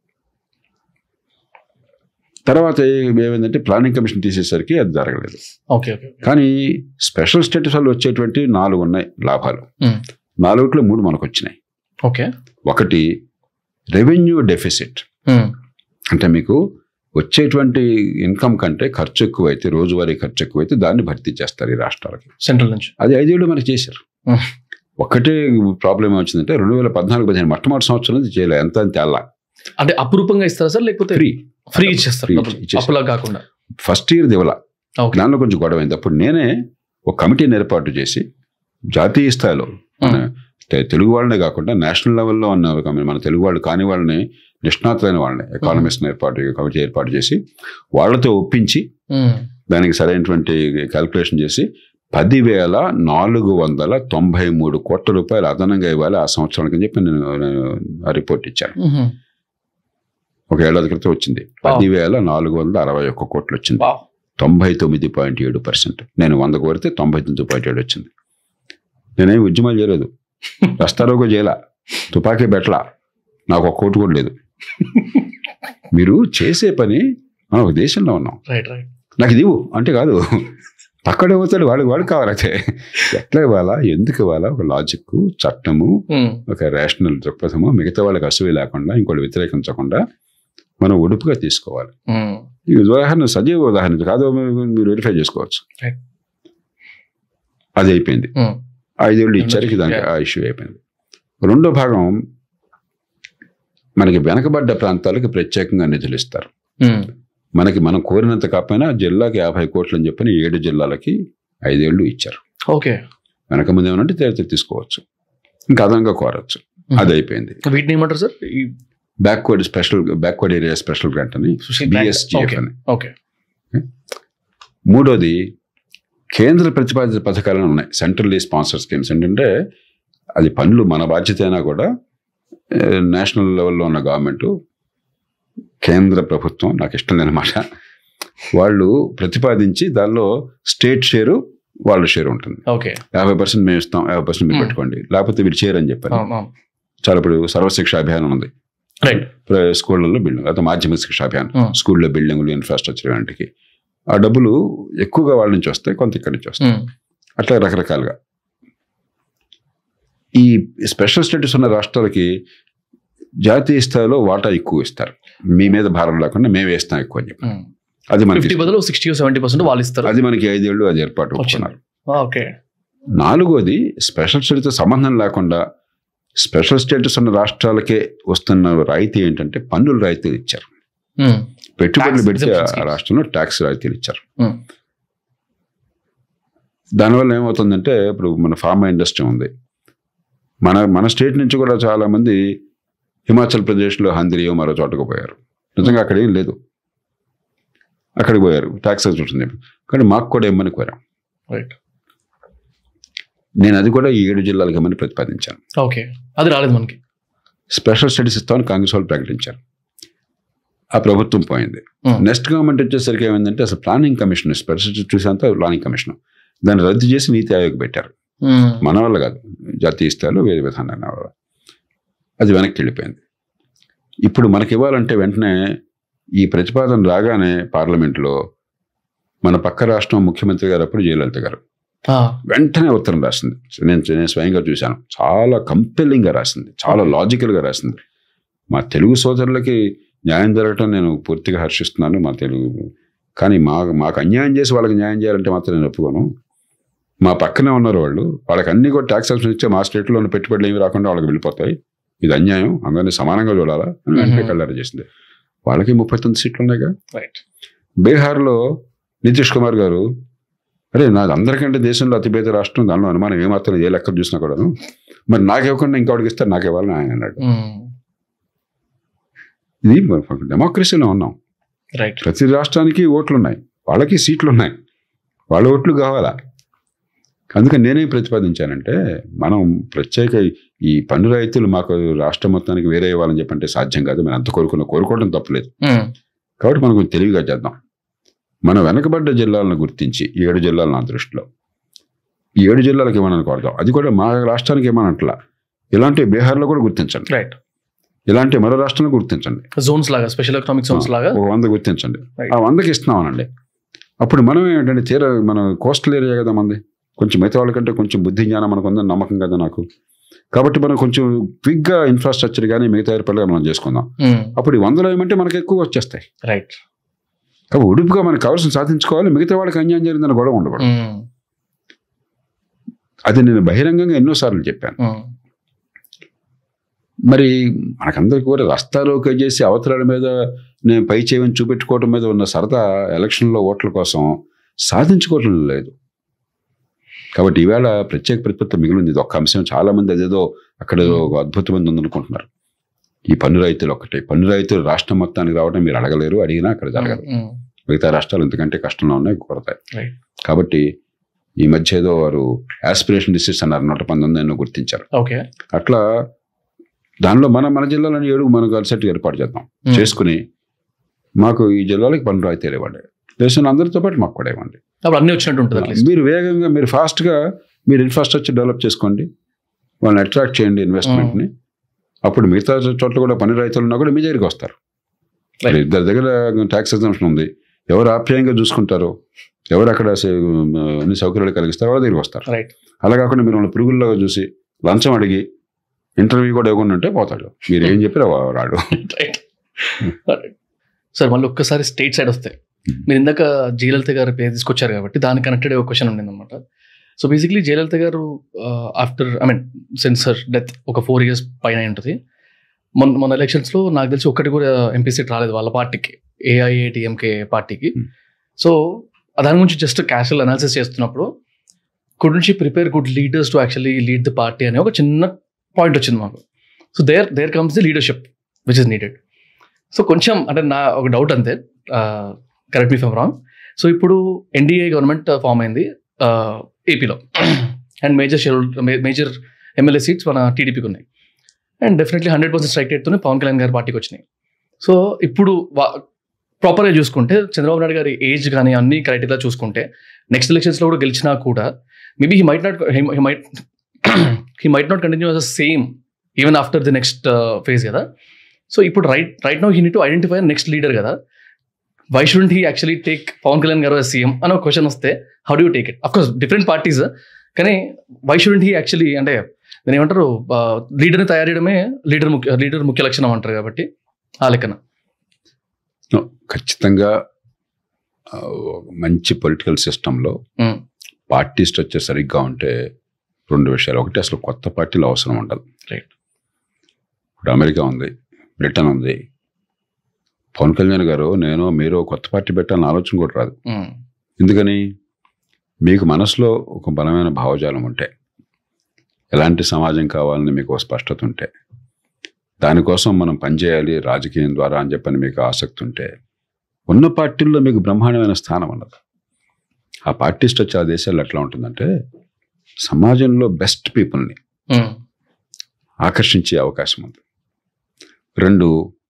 తర్వాత ఏ- ఏమైందంటే ప్లానింగ్ కమిషన్ తీసేసరికి అది జరగలేదు ఓకే ఓకే కానీ స్పెషల్ స్టేటస్ వల్ల వచ్చేటువంటి నాలుగు ఉన్నాయి లాభాలు మ్మ్. నాలుగుట్లో మూడు మనకు వచ్చినాయి ఓకే ఒకటి రెవెన్యూ డెఫిసిట్ మ్మ్. అంటే మీకు వచ్చేటువంటి ఇన్కమ్ కంటే ఖర్చు ఎక్కువైతే రోజువారీ ఖర్చు ఎక్కువైతే దాన్ని భర్తీ చేస్తారు ఈ రాష్ట్రాలకి సెంట్రల్ నుంచి అది ఐదేళ్ళు మనకి చేశారు Hmm. ఒక్కటే ప్రాబ్లం ఏమొచ్చిందంటే రెండు వేల పద్నాలుగు పదిహేను మొట్టమొదటి సంవత్సరం నుంచి చేయలేదు ఎంత అని తేలా అంటే అపురూపంగా ఇస్తారా సార్ లేకపోతే ఫ్రీ ఫ్రీ ఇచ్చేస్తారు Free డబ్బులు. ఇచ్చేస్తారు. అప్పులా కాకుండా ఫస్ట్ ఇయర్ దివల ఓకే దానిలో కొంచెం గొడవ అయింది అప్పుడు నేనే ఒక కమిటీని ఏర్పాటు చేసి జాతీయ స్థాయిలో మన తె- తెలుగు వాళ్ళనే కాకుండా నేషనల్ లెవెల్లో ఉన్న ఒక మన తెలుగు వాళ్ళు కాని వాళ్ళని నిష్ణాతులైన వాళ్ళని ఎకానమిస్ట్ ఏర్పాటు కమిటీ ఏర్పాటు చేసి వాళ్ళతో ఒప్పించి మ్మ్. దానికి సరైనటువంటి క్యాల్కులేషన్ చేసి పదివేల నాలుగు వందల తొంభై మూడు కోట్ల రూపాయలు అదనంగా ఇవ్వాలి ఆ సంవత్సరానికి అని చెప్పి నేను నేను ఆ రిపోర్ట్ ఇచ్చాను మ్మ్. ఒక ఏడాది క్రితం వచ్చింది పదివేల నాలుగు వందల అరవై ఒక్క కోట్లు వచ్చింది వావ్. తొంభై తొమ్మిది పాయింట్ ఏడు పర్సెంట్ నేను వంద కోరితే తొంభై తొమ్మిది పాయింట్ ఏడు వచ్చింది నేనేం ఉద్యమాలు చేయలేదు రస్తారోగో చేయలా తుపాకీ బెట్లా నాకు ఒక కోటు కూడా లేదు మీరు చేసే పని మనం ఒక దేశంలో ఉన్నాం రైట్ రైట్ నాకు ఇది ఇవ్వు అంటే కాదు అక్కడే పోతాడు వాడికి వాడు కావాలంటే ఎట్లా ఇవ్వాలా ఎందుకు ఇవ్వాలా ఒక లాజిక్ చట్టము మ్మ్. ఒక రేషనల్ దృక్పథము మిగతా వాళ్ళకి అసూయ లేకుండా ఇంకోటి వ్యతిరేకించకుండా మనం ఉడుపుగా తీసుకోవాలి మ్మ్. ఈ ఉదాహరణ సజీవ ఉదాహరణ ఇది కాదు మీరు- మీరు వెరిఫై చేసుకోవచ్చు Right. అది అయిపోయింది మ్మ్. ఐదేళ్ళు ఇచ్చారు దానికి Yeah. ఆ ఇష్యూ అయిపోయింది రెండో భాగం మనకి వెనకబడ్డ ప్రాంతాలకు ప్రత్యేకంగా నిధులు ఇస్తారు మ్మ్. మనకి మనం కోరినంత కాకపోయినా జిల్లాకి యాభై కోట్లు అని చెప్పని ఏడు జిల్లాలకి ఐదేళ్లు ఇచ్చారు ఓకే వెనక ముందు ఏమనంటే తేలితే తీసుకోవచ్చు ఇంకా అదనంగా కోరచ్చు అది అయిపోయింది వీటిని ఏమంటారు సార్ ఈ backward special backward area special grant అని బిఎస్జిఎఫ్ ఓకే అని ఓకే మూడోది కేంద్ర ప్రతిపాదిత పథకాలు ఉన్నాయి సెంట్రల్లీ స్పాన్సర్ స్కీమ్స్ ఏంటంటే అది పనులు మన బాధ్యత అయినా కూడా ఏ, నేషనల్ లెవెల్లో ఉన్న గవర్నమెంట్ కేంద్ర ప్రభుత్వం నాకు ఇష్టం లేనమాట వాళ్ళు ప్రతిపాదించి దానిలో స్టేట్ షేరు వాళ్ళ షేర్ ఉంటుంది ఓకే యాభై పర్సెంట్ మేము ఇస్తాం యాభై పర్సెంట్ మీరు Hmm. పెట్టుకోండి లేకపోతే వీళ్ళు చేయరు అని చెప్పారు అవును అవును చాలా ఇప్పుడు సర్వశిక్ష అభియానం ఉంది రైట్ ప్ర- స్కూళ్ళల్లో బిల్డింగ్ లేకపోతే మాధ్యమిక శిక్ష అభియానం Hmm. స్కూల్లో బిల్డింగ్లు ఇన్ఫ్రాస్ట్రక్చర్ వంటికి ఆ డబ్బులు ఎక్కువగా వాళ్ళ నుంచి వస్తాయి కొంత ఇక్కడి నుంచి వస్తాయి మ్మ్. అట్లా రకరకాలుగా ఈ స్పెషల్ స్టేటస్ ఉన్న రాష్ట్రాలకి జాతీయ స్థాయిలో వాటా ఎక్కువ ఇస్తారు మీ మీద భారం లేకుండా మేము వేస్తాం ఎక్కువ అని చెప్పి మ్మ్. అది మనకి ఫిఫ్టీ బదులు సిక్స్టీ సెవెంటీ పర్సెంట్ వాళ్ళు ఇస్తారు అది మనకి ఐదేళ్ళు అది ఏర్పాటు వచ్చింది. ఒప్పుకున్నారు ఓకే నాలుగోది స్పెషల్ స్టేటస్తో సంబంధం లేకుండా స్పెషల్ స్టేటస్ ఉన్న రాష్ట్రాలకే వస్తున్న రాయితీ ఏంటంటే పన్నుల రాయితీలు ఇచ్చారు మ్మ్. పెట్టుబడులు Tax పెడితే exemption ఆ schemes. రాష్ట్రంలో ట్యాక్స్ రాయితీలు ఇచ్చారు మ్మ్. దానివల్ల ఏమవుతుందంటే ఇప్పుడు మన ఫార్మా ఇండస్ట్రీ ఉంది మన మన స్టేట్ నుంచి కూడా చాలా మంది హిమాచల్ ప్రదేశ్లో హందిరియో మరో చోటకు పోయారు నిజంగా అక్కడ ఏం లేదు అక్కడికి పోయారు ట్యాక్స్ ఉంటుంది కానీ మాకు కూడా ఇమ్మని కోరాం రైట్ నేను అది కూడా ఈ ఏడు జిల్లాలకు ఇమ్మని ప్రతిపాదించాను ఓకే అది రాలేదు మనకి స్పెషల్ స్టడీస్ ఇస్తామని కాంగ్రెస్ వాళ్ళు ప్రకటించారు ఆ ప్రభుత్వం పోయింది Hmm. నెక్స్ట్ గవర్నమెంట్ వచ్చేసరికి ఏమైందంటే అసలు ప్లానింగ్ కమిషన్ స్పెషల్ చూసేంత ప్లానింగ్ కమిషన్ దాన్ని రద్దు చేసి నీతి ఆయోగ్ పెట్టారు మ్మ్. మన వల్ల కాదు జాతీయ స్థాయిలో వేరే విధానాన్ని వల్ల అది వెనక్కి వెళ్ళిపోయింది ఇప్పుడు మనకి ఇవ్వాలంటే వెంటనే ఈ ప్రతిపాదన రాగానే పార్లమెంట్లో మన పక్క రాష్ట్రం ముఖ్యమంత్రి గారు అప్పుడు జయలలిత గారు ఆ, వెంటనే ఉత్తరం రాసింది నేను నేను స్వయంగా చూశాను చాలా కంపెల్లింగ్గా రాసింది చాలా లాజికల్గా రాసింది మా తెలుగు సోదరులకి న్యాయం జరగటం నేను పూర్తిగా హర్షిస్తున్నాను మా తెలుగు కానీ మా మాకు అన్యాయం చేసి వాళ్ళకి న్యాయం చేయాలంటే మాత్రం నేను ఒప్పుకోను మా పక్కనే ఉన్నారు వాళ్ళు వాళ్ళకి అన్ని కూడా ట్యాక్స్ ఆప్షన్ ఇచ్చే మా స్టేట్లో ఉన్న పెట్టుబడులు ఏమి రాకుండా వాళ్ళకి వెళ్ళిపోతాయి ఇది అన్యాయం అందరినీ సమానంగా చూడాలా అని వెంటనే Mhm. కళ్ళారా చేసింది వాళ్ళకి ముప్పై తొమ్మిది సీట్లు ఉన్నాయిగా రైట్ బీహార్లో నితీష్ కుమార్ గారు అరే నాది అందరికంటే దేశంలో అతిపేద రాష్ట్రం దానిలో అనుమానం ఏమాత్రం ఏ లెక్క చూసినా కూడాను మరి నాకు ఇవ్వకుండా ఇంకోటికి ఇస్తారు నాకు ఇవ్వాలని ఆయన అన్నాడు మ్మ్. ఇది డెమోక్రసీలో ఉన్నాం రైట్ ప్రతి రాష్ట్రానికి ఓట్లు ఉన్నాయి వాళ్ళకి సీట్లు ఉన్నాయి వాళ్ళ ఓట్లు కావాలా అందుకని నేనేం ప్రతిపాదించానంటే మనం ప్రత్యేక ఈ పన్ను రైతులు మాకు రాష్ట్రం మొత్తానికి వేరే ఇవ్వాలని చెప్పంటే సాధ్యం కాదు మనం అంత కోరుకున్న కోరుకోవడం తప్పలేదు మ్మ్. కాబట్టి మనం కొంచెం తెలివిగా చేద్దాం మనం వెనకబడ్డ జిల్లాలను గుర్తించి ఈ ఏడు జిల్లాలు నా దృష్టిలో ఈ ఏడు జిల్లాలకు ఇవ్వనని కోరదాం అది కూడా మా రాష్ట్రానికి ఇవ్వనట్లా ఇలాంటి బీహార్లో కూడా గుర్తించండి రైట్ ఇలాంటి మరో రాష్ట్రంలో గుర్తించండి జోన్స్ లాగా స్పెషల్ ఎకనామిక్ జోన్స్ లాగా ఒక వంద గుర్తించండి Right. ఆ వందకి ఇస్తున్నామనండి అప్పుడు మనం ఏంటంటే తీర మన కోస్టల్ ఏరియా కదా మంది కొంచెం మిగతా వాళ్ళకంటే కొంచెం బుద్ధి జ్ఞానం మనకు ఉందని నమ్మకం కదా నాకు కాబట్టి మనం కొంచెం క్విక్గా ఇన్ఫ్రాస్ట్రక్చర్ కానీ మిగతా ఏర్పాటుగా మనం చేసుకుందాం అప్పుడు ఈ వందలు ఏమంటే మనకి ఎక్కువ వచ్చేస్తాయి రైట్ కాబట్టి ఉడుపుగా మనకు కావాల్సిన సాధించుకోవాలి మిగతా వాళ్ళకి అన్యాయం జరిగిందని గొడవ ఉండకూడదు అది నేను బహిరంగంగా ఎన్నోసార్లు చెప్పాను మరి మనకందరికీ కూడా రస్తారోకే చేసి అవతరాల మీద నేను పై చేయని చూపెట్టుకోవడం మీద ఉన్న సరదా ఎలక్షన్లో ఓట్ల కోసం సాధించుకోవటం లేదు కాబట్టి ఈవేళ ప్రత్యేక ప్రతిపత్తి మిగిలింది ఇది ఒక్క అంశం చాలా మంది అదేదో అక్కడ ఏదో ఒక అద్భుతమైనది ఉందనుకుంటున్నారు ఈ పన్ను రైతులు ఒకటి పన్ను రైతులు రాష్ట్రం మొత్తానికి రావడం మీరు అడగలేరు అడిగినా అక్కడ జరగదు మిగతా రాష్ట్రాలు ఎందుకంటే కష్టంలో ఉన్నాయి కొరతాయి Right. కాబట్టి ఈ మధ్య ఏదో వారు ఆస్పిరేషన్ డిస్ట్రిక్ట్స్ అన్నారు నూట పంతొమ్మిది ఎన్నో గుర్తించారు ఓకే అట్లా దానిలో మన మన జిల్లాలోని ఏడు మనకు అలసట్ ఏర్పాటు చేద్దాం చేసుకుని మాకు ఈ జిల్లాలకి పన్ను రాయితీలు ఇవ్వండి దేశంలో అందరితో పాటు మాకు కూడా ఇవ్వండి అప్పుడు అన్ని వచ్చినట్టు ఉంటుంది అట్లీస్ట్ మీరు వేగంగా మీరు ఫాస్ట్గా మీరు ఇన్ఫ్రాస్ట్రక్చర్ డెవలప్ చేసుకోండి వాళ్ళని అట్రాక్ట్ చేయండి ఇన్వెస్ట్మెంట్ని అప్పుడు మిగతా చోట్ల కూడా పని రైతులు ఉన్నా కూడా మీ దగ్గరికి వస్తారు Right. ఇద్దరి దగ్గర ట్యాక్స్ ఎగ్జామ్షన్ ఉంది ఎవరు ఆప్యాయంగా చూసుకుంటారో ఎవరు అక్కడ సే- అన్ని సౌకర్యాలు కలిగిస్తారో వాళ్ళ దగ్గరికి వస్తారు రైట్ అలా కాకుండా మీరు వాళ్ళని పురుగుల్లాగా చూసి లంచం అడిగి ఇంటర్వ్యూ కూడా ఇవ్వకుండా ఉంటే పోతాడు మీరు ఏం చెప్పినా వా- రాడు రైట్ సార్ మళ్ళీ ఒక్కసారి స్టేట్ సైడ్ వస్తే Hmm. మీరు ఇందాక జయలలిత గారి పేరు తీసుకొచ్చారు కాబట్టి దానికి కనెక్టెడ్ ఒక క్వశ్చన్ ఉండింది అనమాట సో బేసిక్లీ జయలలిత గారు after I mean since her death ఒక ఫోర్ ఇయర్స్ పైన అయి ఉంటుంది మొన్న మొన్న ఎలక్షన్స్లో నాకు తెలిసి ఒక్కటి కూడా ఎంపీ సీట్ రాలేదు వాళ్ళ పార్టీకి ఏఐఏటిఎంకే పార్టీకి Hmm. సో దాని గురించి జస్ట్ క్యాషువల్ అనాలిసిస్ చేస్తున్నప్పుడు కుడ్ నుంచి prepare good leaders to actually lead the party అనే ఒక చిన్న పాయింట్ వచ్చింది మాకు so there there comes the leadership which is needed so కొంచెం అంటే నా ఒక డౌట్ అంతే correct me from wrong so ఇప్పుడు ఎన్డీఏ గవర్నమెంట్ ఫామ్ అయింది ఏపీలో and major schedule major MLA seats మన టీడీపీకి ఉన్నాయి and definitely hundred percent strike రేట్తోనే పవన్ కళ్యాణ్ గారి పార్టీకి వచ్చినాయి సో ఇప్పుడు ప్రాపర్గా చూసుకుంటే చంద్రబాబు నాయుడు గారి ఏజ్ కానీ అన్ని క్రైటీరియా చూసుకుంటే నెక్స్ట్ ఎలక్షన్స్లో కూడా గెలిచినా కూడా maybe he might not he might he might not continue as same even after the next phase కదా సో ఇప్పుడు right right now he need to identify next leader కదా why shouldn't he actually take Pawan Kalyan garu CM అని ఒక క్వశ్చన్ వస్తే how do take it of course different parties కానీ వై షుడెంట్ హీ యాక్చువల్లీ అంటే నేను ఏమంటారు లీడర్ని తయారు చేయడమే లీడర్ ముఖ్య లీడర్ ముఖ్య లక్షణం అంటారు కాబట్టి ఆ లెక్కన No, ఖచ్చితంగా ఆ, ఒక మంచి పొలిటికల్ సిస్టంలో Mm. పార్టీ స్ట్రక్చర్ సరిగ్గా ఉంటే రెండు విషయాలు ఒకటి అసలు కొత్త పార్టీలు అవసరం ఉండదు Right. ఇప్పుడు అమెరికా ఉంది బ్రిటన్ ఉంది పవన్ కళ్యాణ్ గారు నేను మీరు కొత్త పార్టీ పెట్టాలని ఆలోచన కూడా రాదు Mm. ఎందుకని మీకు మనసులో ఒక బలమైన భావజాలం ఉంటే ఎలాంటి సమాజం కావాలని మీకు ఒక స్పష్టత ఉంటే దానికోసం మనం పనిచేయాలి రాజకీయం ద్వారా అని చెప్పని మీకు ఆసక్తి ఉంటే ఉన్న పార్టీల్లో మీకు బ్రహ్మాండమైన స్థానం ఉన్నది ఆ పార్టీ స్ట్రక్చర్ ఆ దేశాల్లో ఎట్లా ఉంటుందంటే సమాజంలో బెస్ట్ పీపుల్ని Mm. ఆకర్షించే అవకాశం ఉంది రెండు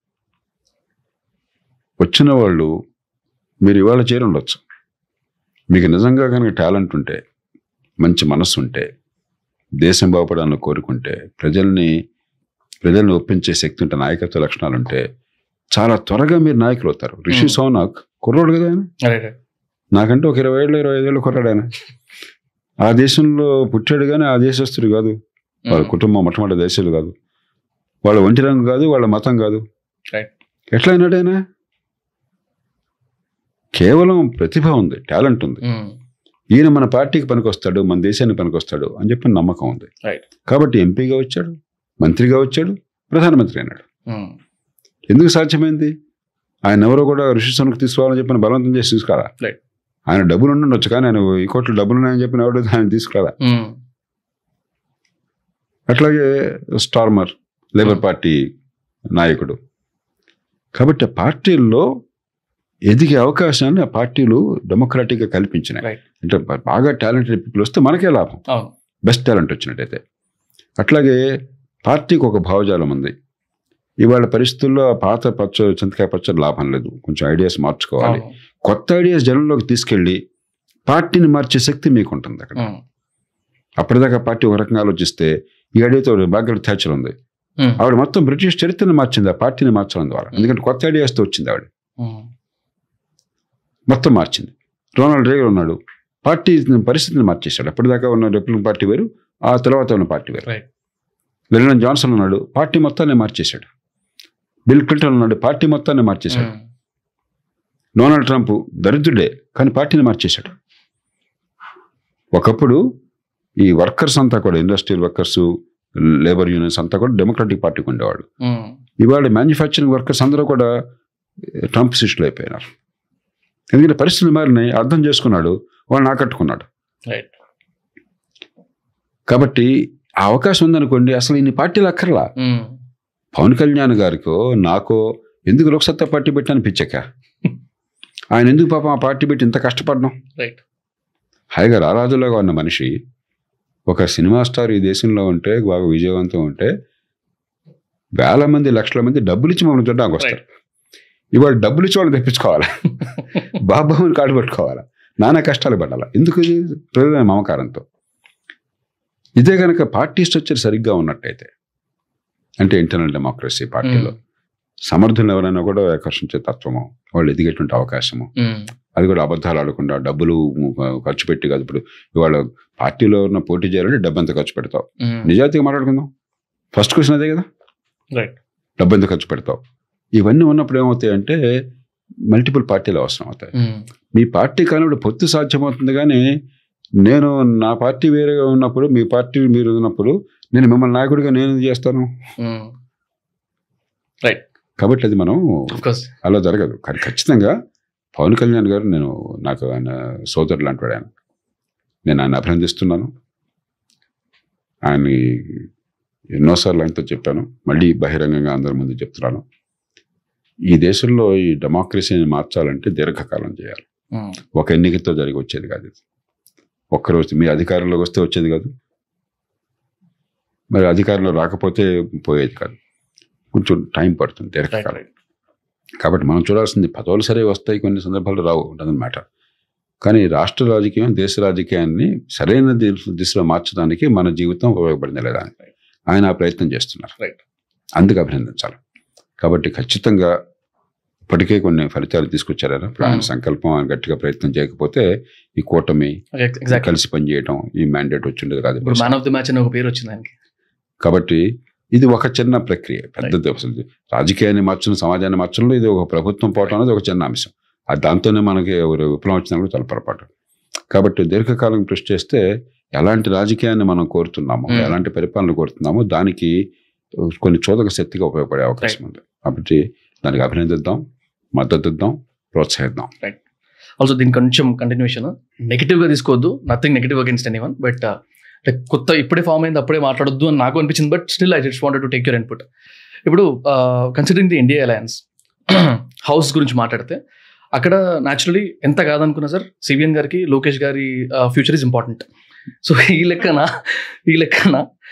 వచ్చిన వాళ్ళు మీరు ఇవాళ చేరి ఉండొచ్చు మీకు నిజంగా కనుక టాలెంట్ ఉంటే మంచి మనస్సు ఉంటే దేశం బాగుపడాలని కోరుకుంటే ప్రజల్ని ప్రజల్ని ఒప్పించే శక్తి ఉంటే నాయకత్వ లక్షణాలు ఉంటే చాలా త్వరగా మీరు నాయకులు అవుతారు రిషి Hmm. సోనాక్ కుర్రోడు కదా ఆయన రైట్ రైట్ నాకంటే ఒక ఇరవై ఏళ్ళు ఇరవై ఐదేళ్ళు కుర్రాడు ఆయన ఆ దేశంలో పుట్టాడు కానీ ఆ దేశస్తుడు కాదు వాళ్ళ కుటుంబం మొట్టమొదటి దేశాలు కాదు వాళ్ళ ఒంటి రంగు కాదు వాళ్ళ మతం కాదు Right. ఎట్లా అయినాడు ఆయన కేవలం ప్రతిభ ఉంది టాలెంట్ ఉంది ఈయన మన పార్టీకి పనికొస్తాడు మన దేశానికి పనికొస్తాడు అని చెప్పి నమ్మకం ఉంది Right. కాబట్టి ఎంపీగా వచ్చాడు మంత్రిగా వచ్చాడు ప్రధానమంత్రి అయినాడు ఎందుకు సాధ్యమైంది ఆయన ఎవరో కూడా ఋషి సొనకు తీసుకోవాలని చెప్పిన బలవంతం చేసి తీసుకురా Right. ఆయన డబ్బులు ఉండొచ్చు కానీ ఆయన ఈ కోట్లు డబ్బులు ఉన్నాయని చెప్పిన ఎవడు ఆయన తీసుకురా అట్లాగే స్టార్మర్ లేబర్ పార్టీ నాయకుడు కాబట్టి ఆ పార్టీల్లో ఎదిగే అవకాశాన్ని ఆ పార్టీలు డెమోక్రాటిక్గా కల్పించినాయి Right. అంటే బా- బాగా టాలెంటెడ్ పీపుల్ వస్తే మనకే లాభం అవును బెస్ట్ టాలెంట్ వచ్చినట్టయితే అట్లాగే పార్టీకి ఒక భావజాలం ఉంది ఇవాళ పరిస్థితుల్లో ఆ పాత పచ్చ చింతకాయ పచ్చడి లాభం లేదు కొంచెం ఐడియాస్ మార్చుకోవాలి అవును. కొత్త ఐడియాస్ జనంలోకి తీసుకెళ్ళి పార్టీని మార్చే శక్తి మీకు ఉంటుంది అక్కడ Mm. అప్పటిదాకా పార్టీ ఒక రకంగా ఆలోచిస్తే ఈ ఐడియాతో బాగా థ్యాచర్ ఉంది ఉమ్, ఆవిడ మొత్తం బ్రిటిష్ చరిత్రను మార్చింది ఆ పార్టీని మార్చడం ద్వారా ఎందుకంటే కొత్త ఐడియాస్తో వచ్చింది ఆవిడ ఉమ్, మొత్తం మార్చింది రొనాల్డ్ రేగన్ ఉన్నాడు పార్టీ పరిస్థితిని మార్చేశాడు అప్పటిదాకా ఉన్న రిపబ్లికన్ పార్టీ వేరు ఆ తర్వాత ఉన్న పార్టీ వేరు Right. వెలినన్ జాన్సన్ ఉన్నాడు పార్టీ మొత్తాన్ని మార్చేశాడు బిల్ క్లింటన్ ఉన్నాడు పార్టీ మొత్తాన్ని మార్చేశాడు ఉమ్, డొనాల్డ్ ట్రంప్ దరిద్రుడే కానీ పార్టీని మార్చేశాడు ఒకప్పుడు ఈ వర్కర్స్ అంతా కూడా ఇండస్ట్రియల్ వర్కర్స్ లేబర్ యూనియన్స్ అంతా కూడా డెమోక్రటిక్ పార్టీకి ఉండేవాడు ఉమ్, ఇవాళ మ్యానుఫ్యాక్చరింగ్ వర్కర్స్ అందరూ కూడా ట్రంప్ శిష్యులు అయిపోయినారు ఎందుకంటే పరిస్థితులు మారినాయి అర్థం చేసుకున్నాడు వాళ్ళని ఆకట్టుకున్నాడు రైట్ కాబట్టి ఆ అవకాశం ఉందనుకోండి అసలు ఇన్ని పార్టీలు అక్కర్లా ఉమ్, పవన్ కళ్యాణ్ గారికో నాకో ఎందుకు లోక్సత్తా పార్టీ పెట్టాను పిచ్చక ఆయన ఎందుకు పాపం ఆ పార్టీ పెట్టి ఇంత కష్టపడడం రైట్ హాయిగా రారాజులాగా ఉన్న మనిషి ఒక సినిమా స్టార్ ఈ దేశంలో ఉంటే బాగా విజయవంతం ఉంటే వేల మంది లక్షల మంది డబ్బులు ఇచ్చి మమ్మల్ని చూడడానికి వస్తారు ఇవాళ డబ్బులు ఇచ్చి వాళ్ళు తెప్పించుకోవాలి బాబాని కాడు పట్టుకోవాలా నానా కష్టాలు పడాలా ఎందుకు ఇది? ప్రజల మమకారంతో ఇదే కనుక పార్టీ స్ట్రక్చర్ సరిగ్గా ఉన్నట్టయితే అంటే ఇంటర్నల్ డెమోక్రసీ పార్టీలో సమర్థులు ఎవరైనా కూడా ఆకర్షించే తత్వము వాళ్ళు ఎదిగేటువంటి అవకాశము ఉమ్, అది కూడా అబద్ధాలు ఆడకుండా డబ్బులు ఖర్చు పెట్టి కాదు ఇప్పుడు ఇవాళ పార్టీలో ఉన్న పోటీ చేయాలంటే డబ్బు ఎంత ఖర్చు పెడతావు ఉమ్, నిజాయితీగా మాట్లాడుకుందాం ఫస్ట్ క్వశ్చన్ అదే కదా రైట్ డబ్బు ఎంత ఖర్చు పెడతావు ఇవన్నీ ఉన్నప్పుడు ఏమవుతాయి అంటే మల్టిపుల్ పార్టీలు అవసరం అవుతాయి ఉమ్, మీ పార్టీ కానిప్పుడు పొత్తు సాధ్యమవుతుంది కానీ నేను నా పార్టీ వేరేగా ఉన్నప్పుడు మీ పార్టీ మీరు ఉన్నప్పుడు నేను మిమ్మల్ని నాయకుడిగా నేను ఎందుకు చేస్తాను ఉమ్, కాబట్టి అది మనం of course. అలా జరగదు కానీ ఖచ్చితంగా పవన్ కళ్యాణ్ గారు నేను నాకు ఆయన సోదరు లాంటి వాడు ఆయన నేను ఆయన అభినందిస్తున్నాను ఆయన ఎన్నోసార్లు ఆయనతో చెప్పాను మళ్ళీ బహిరంగంగా అందరి ముందు చెప్తున్నాను ఈ దేశంలో ఈ డెమోక్రసీని మార్చాలంటే దీర్ఘకాలం చేయాలి ఉమ్, ఒక ఎన్నికతో జరిగి వచ్చేది కాదు ఇది ఒక్కరోజు మీ అధికారంలోకి వస్తే వచ్చేది కాదు మరి అధికారంలో రాకపోతే పోయేది కాదు కొంచెం టైం పడుతుంది రైట్ దీర్ఘకాలం రైట్ కాబట్టి మనం చూడాల్సింది పదవులు సరే వస్తాయి కొన్ని సందర్భాలు రావు డజన్ మ్యాటర్ కానీ రాష్ట్ర రాజకీయం దేశ రాజకీయాన్ని సరైన ది- దిశలో మార్చడానికి మన జీవితం ఉపయోగపడింది లేదా అని ఆయన ఆ ప్రయత్నం చేస్తున్నారు Right. అందుకు అభినందించాలి కాబట్టి ఖచ్చితంగా ఇప్పటికే కొన్ని ఫలితాలు తీసుకొచ్చారు ఆయన ఇప్పుడు ఆయన Hmm. సంకల్పం ఆయన గట్టిగా ప్రయత్నం చేయకపోతే ఈ కూటమి ఎగ్జాక్ట్ కలిసి పనిచేయడం ఈ మ్యాండేట్ వచ్చిండేది కాదు ఇప్పుడు మ్యాన్ ఆఫ్ ది మ్యాచ్ అని ఒక పేరు వచ్చింది ఆయనకి కాబట్టి ఇది ఒక చిన్న ప్రక్రియ పెద్దది అసలు రాజకీయాన్ని మార్చడం సమాజాన్ని మార్చడంలో ఇది ఒక ప్రభుత్వం పోవటం అనేది ఒక చిన్న అంశం అది దాంతోనే మనకి ఒక విప్లవం వచ్చినప్పుడు చాలా పొరపాటు కాబట్టి దీర్ఘకాలం కృషి చేస్తే ఎలాంటి రాజకీయాన్ని మనం కోరుతున్నామో Hmm. ఎలాంటి పరిపాలన కోరుతున్నామో దానికి కొన్ని చోదక శక్తిగా ఉపయోగపడే అవకాశం ఉంది కాబట్టి దానికి అభినందిద్దాం మద్దతు ఇద్దాం ప్రోత్సహిద్దాం ఆల్సో దీని కొంచెం కంటిన్యూషన్ నెగిటివ్ గా తీసుకోవద్దు nothing negative against any one but కొత్త ఇప్పుడే ఫామ్ అయింది అప్పుడే మాట్లాడొద్దు అని నాకు అనిపించింది but still I just wanted to take your input ఇప్పుడు considering the India alliance house గురించి మాట్లాడితే అక్కడ న్యాచురలీ ఎంత కాదనుకున్నా సార్ సివిఎన్ గారికి లోకేష్ గారి ఫ్యూచర్ ఇస్ ఇంపార్టెంట్ సో ఈ లెక్కన ఈ లెక్కన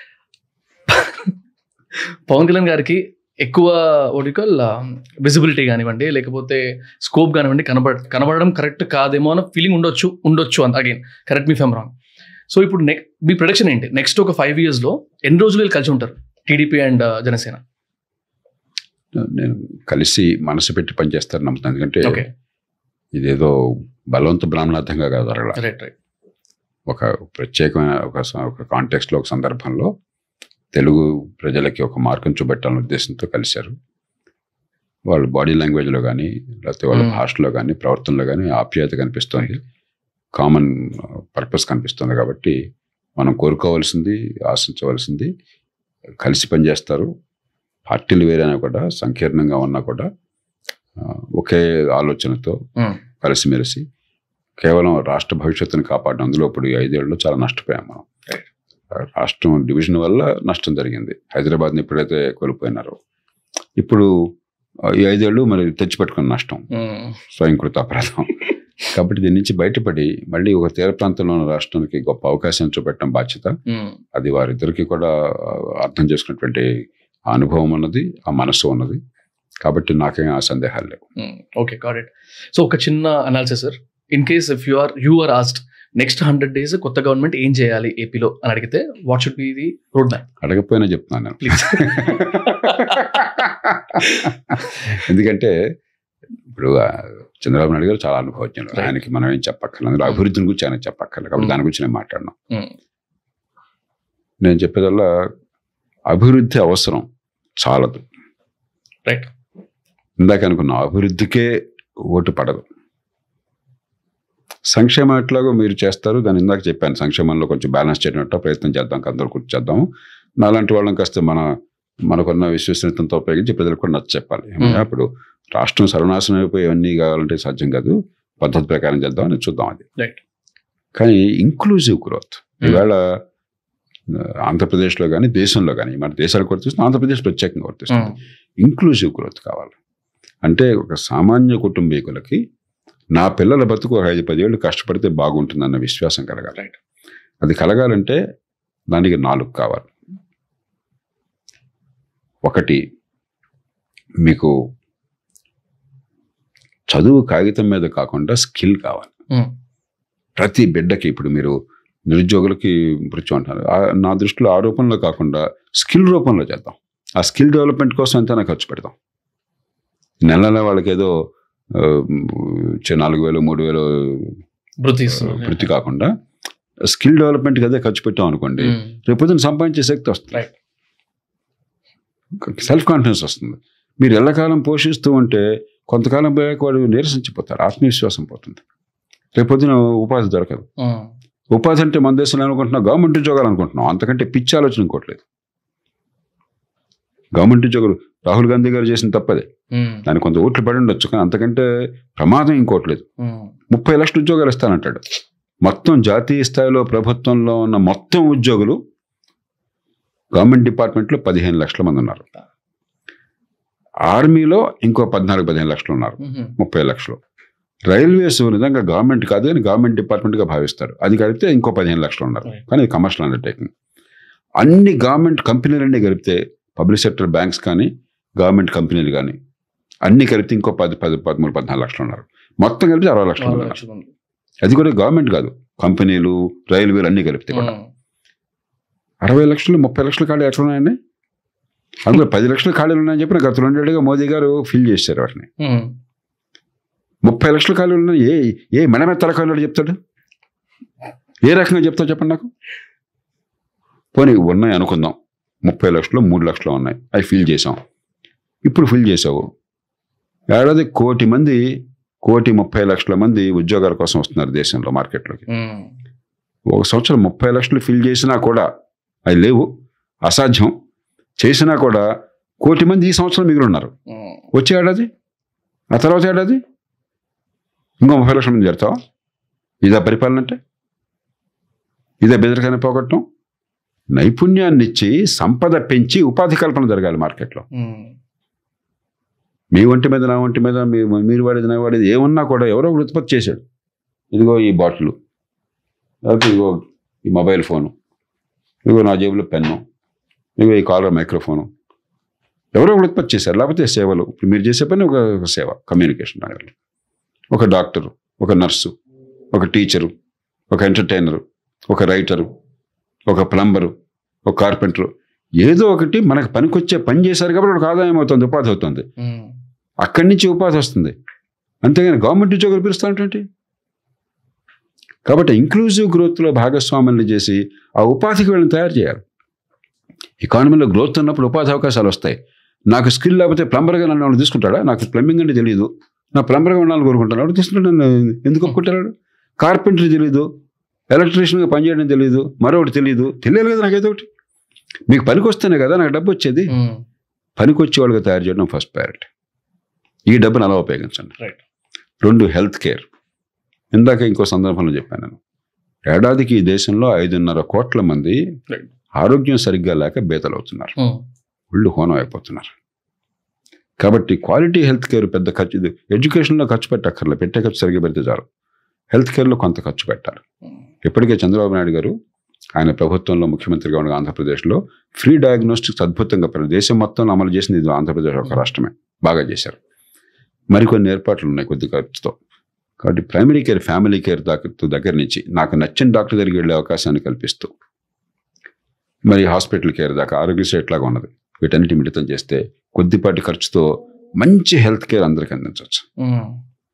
పవన్ కళ్యాణ్ గారికి ఎక్కువ ఓడికల్ విజిబిలిటీ కానివ్వండి లేకపోతే స్కోప్ కానివ్వండి కనబడ కనబడడం కరెక్ట్ కాదేమో అన్న ఫీలింగ్ ఉండొచ్చు ఉండొచ్చు అంత again correct me if I'm wrong so ఇప్పుడు నెక్ మీ ప్రొడక్షన్ ఏంటి నెక్స్ట్ ఒక ఫైవ్ ఇయర్స్లో ఎన్ని రోజులు వీళ్ళు కలిసి ఉంటారు టీడీపీ అండ్ జనసేన నేను కలిసి మనసు పెట్టి పనిచేస్తారని నమ్ముతాను ఎందుకంటే ఓకే ఇదేదో బలవంత బ్రాహ్మణార్థంగా కాదు అరగల రైట్ రైట్ ఒక ప్రత్యేకమైన ఒక స- ఒక కాంటెక్స్ట్లో ఒక సందర్భంలో తెలుగు ప్రజలకి ఒక మార్గం చూపెట్టాలనే ఉద్దేశంతో కలిశారు వాళ్ళ బాడీ లాంగ్వేజ్లో కానీ లేకపోతే వాళ్ళ Hmm. భాషలో కానీ ప్రవర్తనలో కానీ ఆప్యాయత కనిపిస్తుంది కామన్ పర్పస్ కనిపిస్తుంది కాబట్టి మనం కోరుకోవాల్సింది ఆశించవలసింది కలిసి పనిచేస్తారు పార్టీలు వేరైనా కూడా సంకీర్ణంగా ఉన్నా కూడా ఆ, ఒకే ఆలోచనతో కలిసిమెలిసి కేవలం రాష్ట్ర భవిష్యత్తును కాపాడడం అందులో ఇప్పుడు ఈ ఐదేళ్లలో చాలా నష్టపోయాం మనం Right. రాష్ట్రం డివిజన్ వల్ల నష్టం జరిగింది హైదరాబాద్ని ఎప్పుడైతే కోల్పోయినారో ఇప్పుడు ఆ, ఈ ఐదేళ్ళు మరి తెచ్చిపెట్టుకున్న నష్టం స్వయంకృత అపరాధం కాబట్టి దీని నుంచి బయటపడి మళ్ళీ ఒక తీర ప్రాంతంలో ఉన్న రాష్ట్రానికి గొప్ప అవకాశం చూపెట్టడం బాధ్యత అది వారిద్దరికి కూడా ఆ, అర్థం చేసుకున్నటువంటి ఆ అనుభవం ఉన్నది ఆ మనస్సు ఉన్నది కాబట్టి నాకేం ఆ సందేహాలు లేవు ఓకే గాట్ ఇట్ సో ఒక చిన్న analysis sir in case if you are you are asked next hundred days కొత్త గవర్నమెంట్ ఏం చేయాలి ఏపీలో అని అడిగితే what should be the road map అడగకపోయినా చెప్తున్నాను నేను ప్లీజ్ ఎందుకంటే ఇప్పుడు ఆ, చంద్రబాబు నాయుడు గారు చాలా అనుభవజ్ఞులు Right. ఆయనకి మనం ఏం చెప్పక్కర్లేదు అందులో అభివృద్ధిని గురించి ఆయన చెప్పక్కర్లేదు కాబట్టి Mm. దాని గురించి నేను మాట్లాడను నేను చెప్పేదల్లా అభివృద్ధి అవసరం చాలదు రైట్ ఇందాక అనుకున్నాం అభివృద్ధికే ఓటు పడదు సంక్షేమం ఎట్లాగో మీరు చేస్తారు దాన్ని ఇందాక చెప్పాను సంక్షేమంలో కొంచెం బ్యాలెన్స్ చేయడం ప్రయత్నం చేద్దాం అందరూ కూర్చు చేద్దాం నాలాంటి వాళ్ళని కాస్త మన మనకున్న విశ్వసనీయతతో ఉపయోగించి ప్రజలకు కూడా నచ్చ చెప్పాలి Hmm. అప్పుడు రాష్ట్రం సర్వనాశనం అయిపోయి ఇవన్నీ కావాలంటే సాధ్యం కాదు పద్ధతి ప్రకారం చేద్దాం అని చూద్దాం అది Right. కానీ ఇంక్లూజివ్ గ్రోత్ ఈవేళ ఆ, ఆంధ్రప్రదేశ్లో కానీ దేశంలో కానీ మన దేశాలకు వర్తిస్తుంది ఆంధ్రప్రదేశ్ ప్రత్యేకంగా వర్తిస్తుంది ఇంక్లూజివ్ గ్రోత్ కావాలి అంటే ఒక సామాన్య కుటుంబీకులకి నా పిల్లల బతుకు ఒక ఐదు పదేళ్ళు కష్టపడితే బాగుంటుందన్న విశ్వాసం కలగాలి Right. అది కలగాలంటే దానికి నాలుగు కావాలి ఒకటి మీకు చదువు కాగితం మీద కాకుండా స్కిల్ కావాలి ప్రతి బిడ్డకి ఇప్పుడు మీరు నిరుద్యోగులకి మృత్యు అంటారు ఆ- నా దృష్టిలో ఆ రూపంలో కాకుండా స్కిల్ రూపంలో చేద్దాం ఆ స్కిల్ డెవలప్మెంట్ కోసం ఎంతైనా ఖర్చు పెడదాం నెల నెల వాళ్ళకి ఏదో ఆ, చే- నాలుగు వేలు మూడు వేలు వృత్తి వృత్తి కాకుండా స్కిల్ డెవలప్మెంట్కి అదే ఖర్చు పెట్టాం అనుకోండి రేపొద్దున సంపాదించే శక్తి వస్తుంది Right. సెల్ఫ్ కాన్ఫిడెన్స్ వస్తుంది మీరు ఎల్లకాలం పోషిస్తూ ఉంటే కొంతకాలం పోయాక వాడు నీరసించిపోతారు ఆత్మవిశ్వాసం పోతుంది రేపొద్దున ఉపాధి దొరకదు ఉపాధి అంటే మన దేశంలో అనుకుంటున్నాం గవర్నమెంట్ ఉద్యోగాలు అనుకుంటున్నాం అంతకంటే పిచ్చి ఆలోచన ఇంకోట్లేదు గవర్నమెంట్ ఉద్యోగులు రాహుల్ గాంధీ గారు చేసిన తప్పదే దానికి కొంత ఓట్లు పడి ఉండొచ్చు కానీ అంతకంటే ప్రమాదం ఇంకోట్లేదు ముప్పై లక్షల ఉద్యోగాలు ఇస్తానంటాడు మొత్తం జాతీయ స్థాయిలో ప్రభుత్వంలో ఉన్న మొత్తం ఉద్యోగులు గవర్నమెంట్ డిపార్ట్మెంట్లో పదిహేను లక్షల మంది ఉన్నారు ఆర్మీలో ఇంకో పద్నాలుగు పదిహేను లక్షలు ఉన్నారు ముప్పై లక్షలు రైల్వేస్ నిజంగా గవర్నమెంట్ కాదు కానీ గవర్నమెంట్ డిపార్ట్మెంట్గా భావిస్తారు అది కలిపితే ఇంకో పదిహేను లక్షలు ఉన్నారు Right. కానీ కమర్షియల్ అండర్టేకింగ్ అన్ని గవర్నమెంట్ కంపెనీలన్నీ కలిపితే పబ్లిక్ సెక్టర్ బ్యాంక్స్ కానీ గవర్నమెంట్ కంపెనీలు కానీ అన్ని కలిపితే ఇంకో పది పది పదమూడు పద్నాలుగు లక్షలు ఉన్నారు మొత్తం కలిపితే అరవై లక్షలు ఉన్నారు అది కూడా గవర్నమెంట్ కాదు కంపెనీలు రైల్వేలు అన్ని కలిపితే కూడా అరవై లక్షలు ముప్పై లక్షల ఖాళీ ఎట్లా ఉన్నాయండి అందులో పది లక్షల ఖాళీలు ఉన్నాయని చెప్పి గత రెండేళ్ళుగా మోదీ గారు ఫిల్ చేశారు వాటిని ముప్పై లక్షల ఖాళీలు ఉన్నాయి ఏ ఏ మెడమే తలకాయలు చెప్తాడు ఏ రకంగా చెప్తావు చెప్పండి నాకు పోనీ ఉన్నాయి అనుకుందాం ముప్పై లక్షలు మూడు లక్షలు ఉన్నాయి అవి ఫిల్ చేసాం ఇప్పుడు ఫిల్ చేసావు ఏడాది కోటి మంది కోటి ముప్పై లక్షల మంది ఉద్యోగాల కోసం వస్తున్నారు దేశంలో మార్కెట్లోకి ఒక సంవత్సరం ముప్పై లక్షలు ఫిల్ చేసినా కూడా అవి లేవు అసాధ్యం చేసినా కూడా కోటి మంది ఈ సంవత్సరం మిగిలి ఉన్నారు వచ్చే ఏడాది ఆ తర్వాత ఏడాది ఇంకో ముప్పై లక్షల మంది చేరుతావా ఇదా పరిపాలన అంటే ఇదే బెదరికైనా పోగొట్టడం నైపుణ్యాన్ని ఇచ్చి సంపద పెంచి ఉపాధి కల్పన జరగాలి మార్కెట్లో మీ ఒంటి మీద నా ఒంటి మీద మీ మీరు వాడేది నా వాడేది ఏమన్నా కూడా ఎవరో ఒకరు ఉత్పత్తి చేశాడు ఇదిగో ఈ బాటిల్ లేకపోతే ఇదిగో ఈ మొబైల్ ఫోను ఇదిగో నా జేబులో పెన్ను ఇదిగో ఈ కాలర్ మైక్రోఫోను ఎవరో ఒకరు ఉత్పత్తి చేశారు లేకపోతే సేవలు ఇప్పుడు మీరు చేసే పని ఒక ఒక సేవ కమ్యూనికేషన్ రంగంలో ఒక డాక్టరు ఒక నర్సు ఒక టీచరు ఒక ఎంటర్టైనరు ఒక రైటరు ఒక ప్లంబరు ఒక కార్పెంటరు ఏదో ఒకటి మనకు పనికొచ్చే పని చేశారు కాబట్టి ఒక ఆదాయం అవుతుంది ఉపాధి అవుతుంది అక్కడి నుంచి ఉపాధి వస్తుంది అంతేగాని గవర్నమెంట్ ఉద్యోగులు పిలుస్తానంటే కాబట్టి ఇంక్లూజివ్ గ్రోత్లో భాగస్వాములు చేసి ఆ ఉపాధికి వీళ్ళని తయారు చేయాలి ఎకానమీలో గ్రోత్ ఉన్నప్పుడు ఉపాధి అవకాశాలు వస్తాయి నాకు స్కిల్ లేకపోతే ప్లంబర్గా నన్ను వాళ్ళు తీసుకుంటాడా నాకు ప్లంబింగ్ అంటే తెలియదు నా ప్లంబర్గా ఉండాలని కోరుకుంటాను వాడు తీసుకుంటాడు నన్ను ఎందుకు ఒప్పుకుంటాడు కార్పెంటర్ తెలియదు ఎలక్ట్రీషియన్గా పనిచేయడం తెలియదు మరొకటి తెలియదు తెలియాలి కదా నాకు ఏదో ఒకటి మీకు పనికి వస్తేనే కదా నాకు డబ్బు వచ్చేది పనికి వచ్చే వాళ్ళకి తయారు చేయడం ఫస్ట్ ప్రయారిటీ ఈ డబ్బును అలా ఉపయోగించండి Right. రెండు హెల్త్ కేర్ ఇందాక ఇంకో సందర్భంలో చెప్పాను నేను ఏడాదికి ఈ దేశంలో ఐదున్నర కోట్ల మంది Right. ఆరోగ్యం సరిగ్గా లేక బేతలవుతున్నారు ఒళ్ళు హోనం అయిపోతున్నారు కాబట్టి క్వాలిటీ హెల్త్ కేర్ పెద్ద ఖర్చు ఇది ఎడ్యుకేషన్లో ఖర్చు పెట్టక్కర్లే పెట్టే ఖర్చు సరిగ్గా పెడితే చాలు హెల్త్ కేర్లో కొంత ఖర్చు పెట్టాలి ఇప్పటికే చంద్రబాబు నాయుడు గారు ఆయన ప్రభుత్వంలో ముఖ్యమంత్రిగా ఉన్న ఆంధ్రప్రదేశ్లో ఫ్రీ డయాగ్నోస్టిక్స్ అద్భుతంగా పెరిగింది దేశం మొత్తంలో అమలు చేసింది ఇది ఆంధ్రప్రదేశ్ ఒక రాష్ట్రమే బాగా చేశారు మరికొన్ని ఏర్పాట్లు ఉన్నాయి కొద్ది ఖర్చుతో కాబట్టి ప్రైమరీ కేర్ ఫ్యామిలీ కేర్ దాకా దగ్గర నుంచి నాకు నచ్చిన డాక్టర్ దగ్గరికి వెళ్ళే అవకాశాన్ని కల్పిస్తూ మరి హాస్పిటల్ కేర్ దాకా ఆరోగ్యశ్రీ ఎట్లాగా ఉన్నది వీటన్నిటి మిళితం చేస్తే కొద్దిపాటి ఖర్చుతో మంచి హెల్త్ కేర్ అందరికి అందించవచ్చు ఉమ్,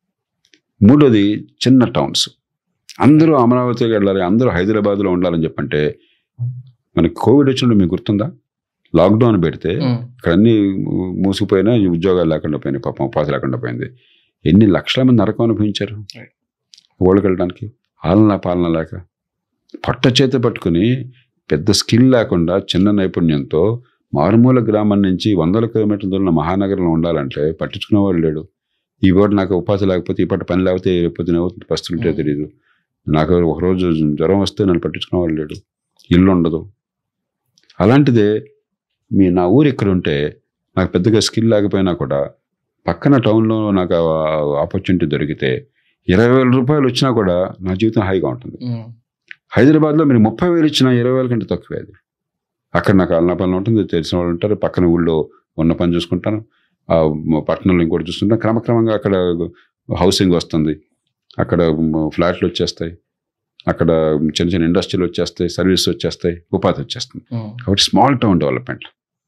మూడోది చిన్న టౌన్స్ అందరూ అమరావతికి వెళ్ళాలి అందరూ హైదరాబాద్లో ఉండాలని చెప్పంటే మనకి కోవిడ్ వచ్చినప్పుడు మీకు గుర్తుందా లాక్డౌన్ పెడితే ఉమ్, ఇక్కడ అన్ని మూ- మూసుకుపోయినా ఈ ఉద్యోగాలు లేకుండా పోయినాయి పాపం ఉపాధి లేకుండా పోయింది ఎన్ని లక్షల మంది నరకం అనుభవించారు Right. ఊళ్ళకి వెళ్ళడానికి ఆలన పాలన లేక పట్ట చేత పట్టుకుని పెద్ద స్కిల్ లేకుండా చిన్న నైపుణ్యంతో మారుమూల గ్రామం నుంచి వందల కిలోమీటర్ల దూరం మహానగరంలో ఉండాలంటే పట్టించుకునేవాడు లేడు ఈ పూట నాకు ఉపాధి లేకపోతే ఈ పూట పని లేకపోతే రేపొద్దున ఏమవుతుంది పరిస్థితి ఉంటే తెలియదు నాకు ఒకరోజు జ్వరం వస్తే నన్ను పట్టించుకునేవాడు లేడు ఇల్లు ఉండదు అలాంటిదే మీ నా ఊరు ఇక్కడ ఉంటే నాకు పెద్దగా స్కిల్ లేకపోయినా కూడా పక్కన టౌన్లో నాకు ఆపర్చునిటీ దొరికితే ఇరవై వేల రూపాయలు వచ్చినా కూడా నా జీవితం హాయిగా ఉంటుంది ఉమ్, హైదరాబాద్లో మీరు ముప్పై వేలు ఇచ్చినా ఇరవై వేల కంటే తక్కువే అది అక్కడ నాకు అన్న పనులు ఉంటుంది తెలిసిన వాళ్ళు ఉంటారు పక్కన ఊళ్ళో ఉన్న పని చూసుకుంటాను ఆ మ- పట్టణంలో ఇంకోటి చూసుకుంటాను క్రమక్రమంగా అక్కడ హౌసింగ్ వస్తుంది అక్కడ మ- ఫ్లాట్లు వచ్చేస్తాయి అక్కడ చిన్న చిన్న ఇండస్ట్రీలు వచ్చేస్తాయి సర్వీస్ వచ్చేస్తాయి ఉపాధి వచ్చేస్తుంది ఉమ్, కాబట్టి స్మాల్ టౌన్ డెవలప్మెంట్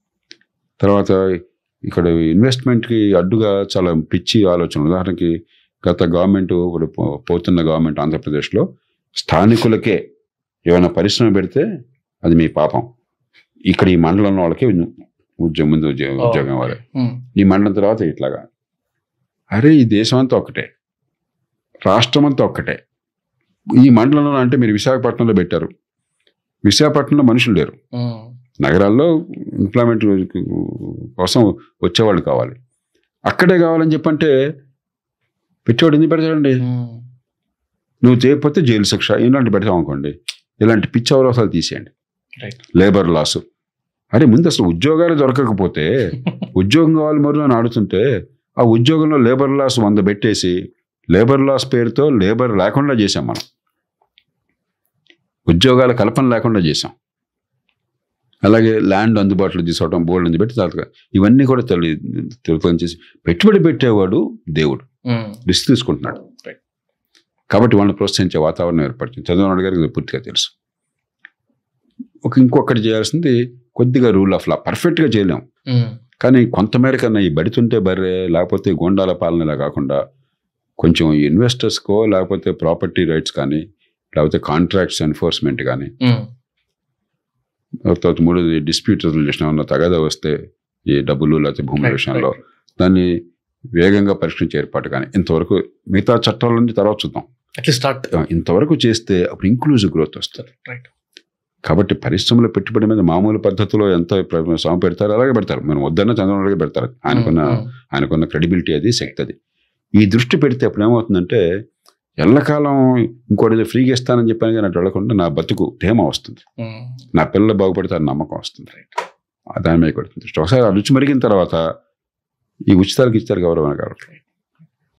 తర్వాత ఇక్కడ ఇన్వెస్ట్మెంట్కి అడ్డుగా చాలా పిచ్చి ఆలోచన ఉదాహరణకి గత గవర్నమెంట్ ఇప్పుడు పో- పోతున్న గవర్నమెంట్ ఆంధ్రప్రదేశ్లో స్థానికులకే ఏమైనా పరిశ్రమ పెడితే అది మీ పాపం ఇక్కడ ఈ మండలంలో వాళ్ళకి ఉద్యోగం ముందు ఉద్యోగం ఉద్యోగం వాళ్ళే ఉమ్, ఈ మండలం తర్వాత ఇట్లాగా అరే ఈ దేశం అంతా ఒక్కటే రాష్ట్రం అంతా ఒక్కటే ఈ మండలంలో అంటే మీరు విశాఖపట్నంలో పెట్టారు విశాఖపట్నంలో మనుషులు లేరు ఉమ్, నగరాల్లో ఎంప్లాయ్మెంట్ కోసం వచ్చేవాళ్ళు కావాలి అక్కడే కావాలని చెప్పంటే పెట్టేవాడు ఎందుకు పెడతాడండి ఉమ్, నువ్వు చేయకపోతే జైలు శిక్ష ఇలాంటి పెడతాం అనుకోండి ఇలాంటి పిచ్చి అవరోధాలు తీసేయండి Right. లేబర్ లాస్ అరే ముందు అసలు ఉద్యోగాలు దొరకకపోతే ఉద్యోగం కావాలి మరి అని ఆడుతుంటే ఆ ఉద్యోగంలో లేబర్ లాస్ వంద పెట్టేసి లేబర్ లాస్ పేరుతో లేబర్ లేకుండా చేసాం మనం ఉద్యోగాల కల్పన లేకుండా చేసాం అలాగే ల్యాండ్ అందుబాటులో తీసుకోవడం బోల్డ్ ఉంది పెట్టి తర్వాత ఇవన్నీ కూడా తల్లి తిరుగుతం చేసి పెట్టుబడి పెట్టేవాడు దేవుడు ఉమ్, రిస్క్ తీసుకుంటున్నాడు Right. కాబట్టి వాళ్ళని ప్రోత్సహించే వాతావరణం ఏర్పడుతుంది చంద్రబాబు గారికి ఇది పూర్తిగా తెలుసు ఒక ఇంకొకటి చేయాల్సింది కొద్దిగా రూల్ ఆఫ్ లా పర్ఫెక్ట్గా చేయలేం ఉమ్, కానీ కొంతమేర కన్నా ఈ బడితుంటే బర్రే లేకపోతే గోండాల పాలనలా కాకుండా కొంచెం ఇన్వెస్టర్స్కో లేకపోతే ప్రాపర్టీ రైట్స్ కానీ లేకపోతే కాంట్రాక్ట్స్ ఎన్ఫోర్స్మెంట్ కానీ ఉమ్, తర్వాత మూడోది డిస్ప్యూట్ రెజల్యూషన్ ఏమన్నా తగదా వస్తే ఈ డబ్బులు లేకపోతే భూముల Right, విషయంలో right. దాన్ని వేగంగా పరిష్కరించే ఏర్పాటు కానీ ఇంతవరకు మిగతా చట్టాల నుంచి తర్వాత చూద్దాం అట్లీస్ట్ స్టార్ట్ ఇంతవరకు చేస్తే అప్పుడు ఇంక్లూజివ్ గ్రోత్ వస్తుంది రైట్ కాబట్టి పరిశ్రమల పెట్టుబడి మీద మామూలు పద్ధతిలో ఎంత ప్ర- శ్రమ పెడతారు అలాగే పెడతారు మనం వద్దన్న చంద్రబాబు నాయుడు పెడతారు ఆయనకున్న ఆయనకున్న క్రెడిబిలిటీ అది శక్తి అది ఈ దృష్టి పెడితే అప్పుడు ఏమవుతుందంటే ఎల్లకాలం ఇంకోటి ఏదో ఫ్రీగా ఇస్తానని చెప్పాను కానీ అటు వెళ్ళకుండా నా బతుకు ధేమ వస్తుంది నా పిల్లలు బాగుపడతారు నమ్మకం వస్తుంది దాని మీద కొడుతుంది ఒకసారి ఆ రుచి మరిగిన తర్వాత ఈ ఉచితాలకు ఇచ్చారు గౌరవం కాబట్టి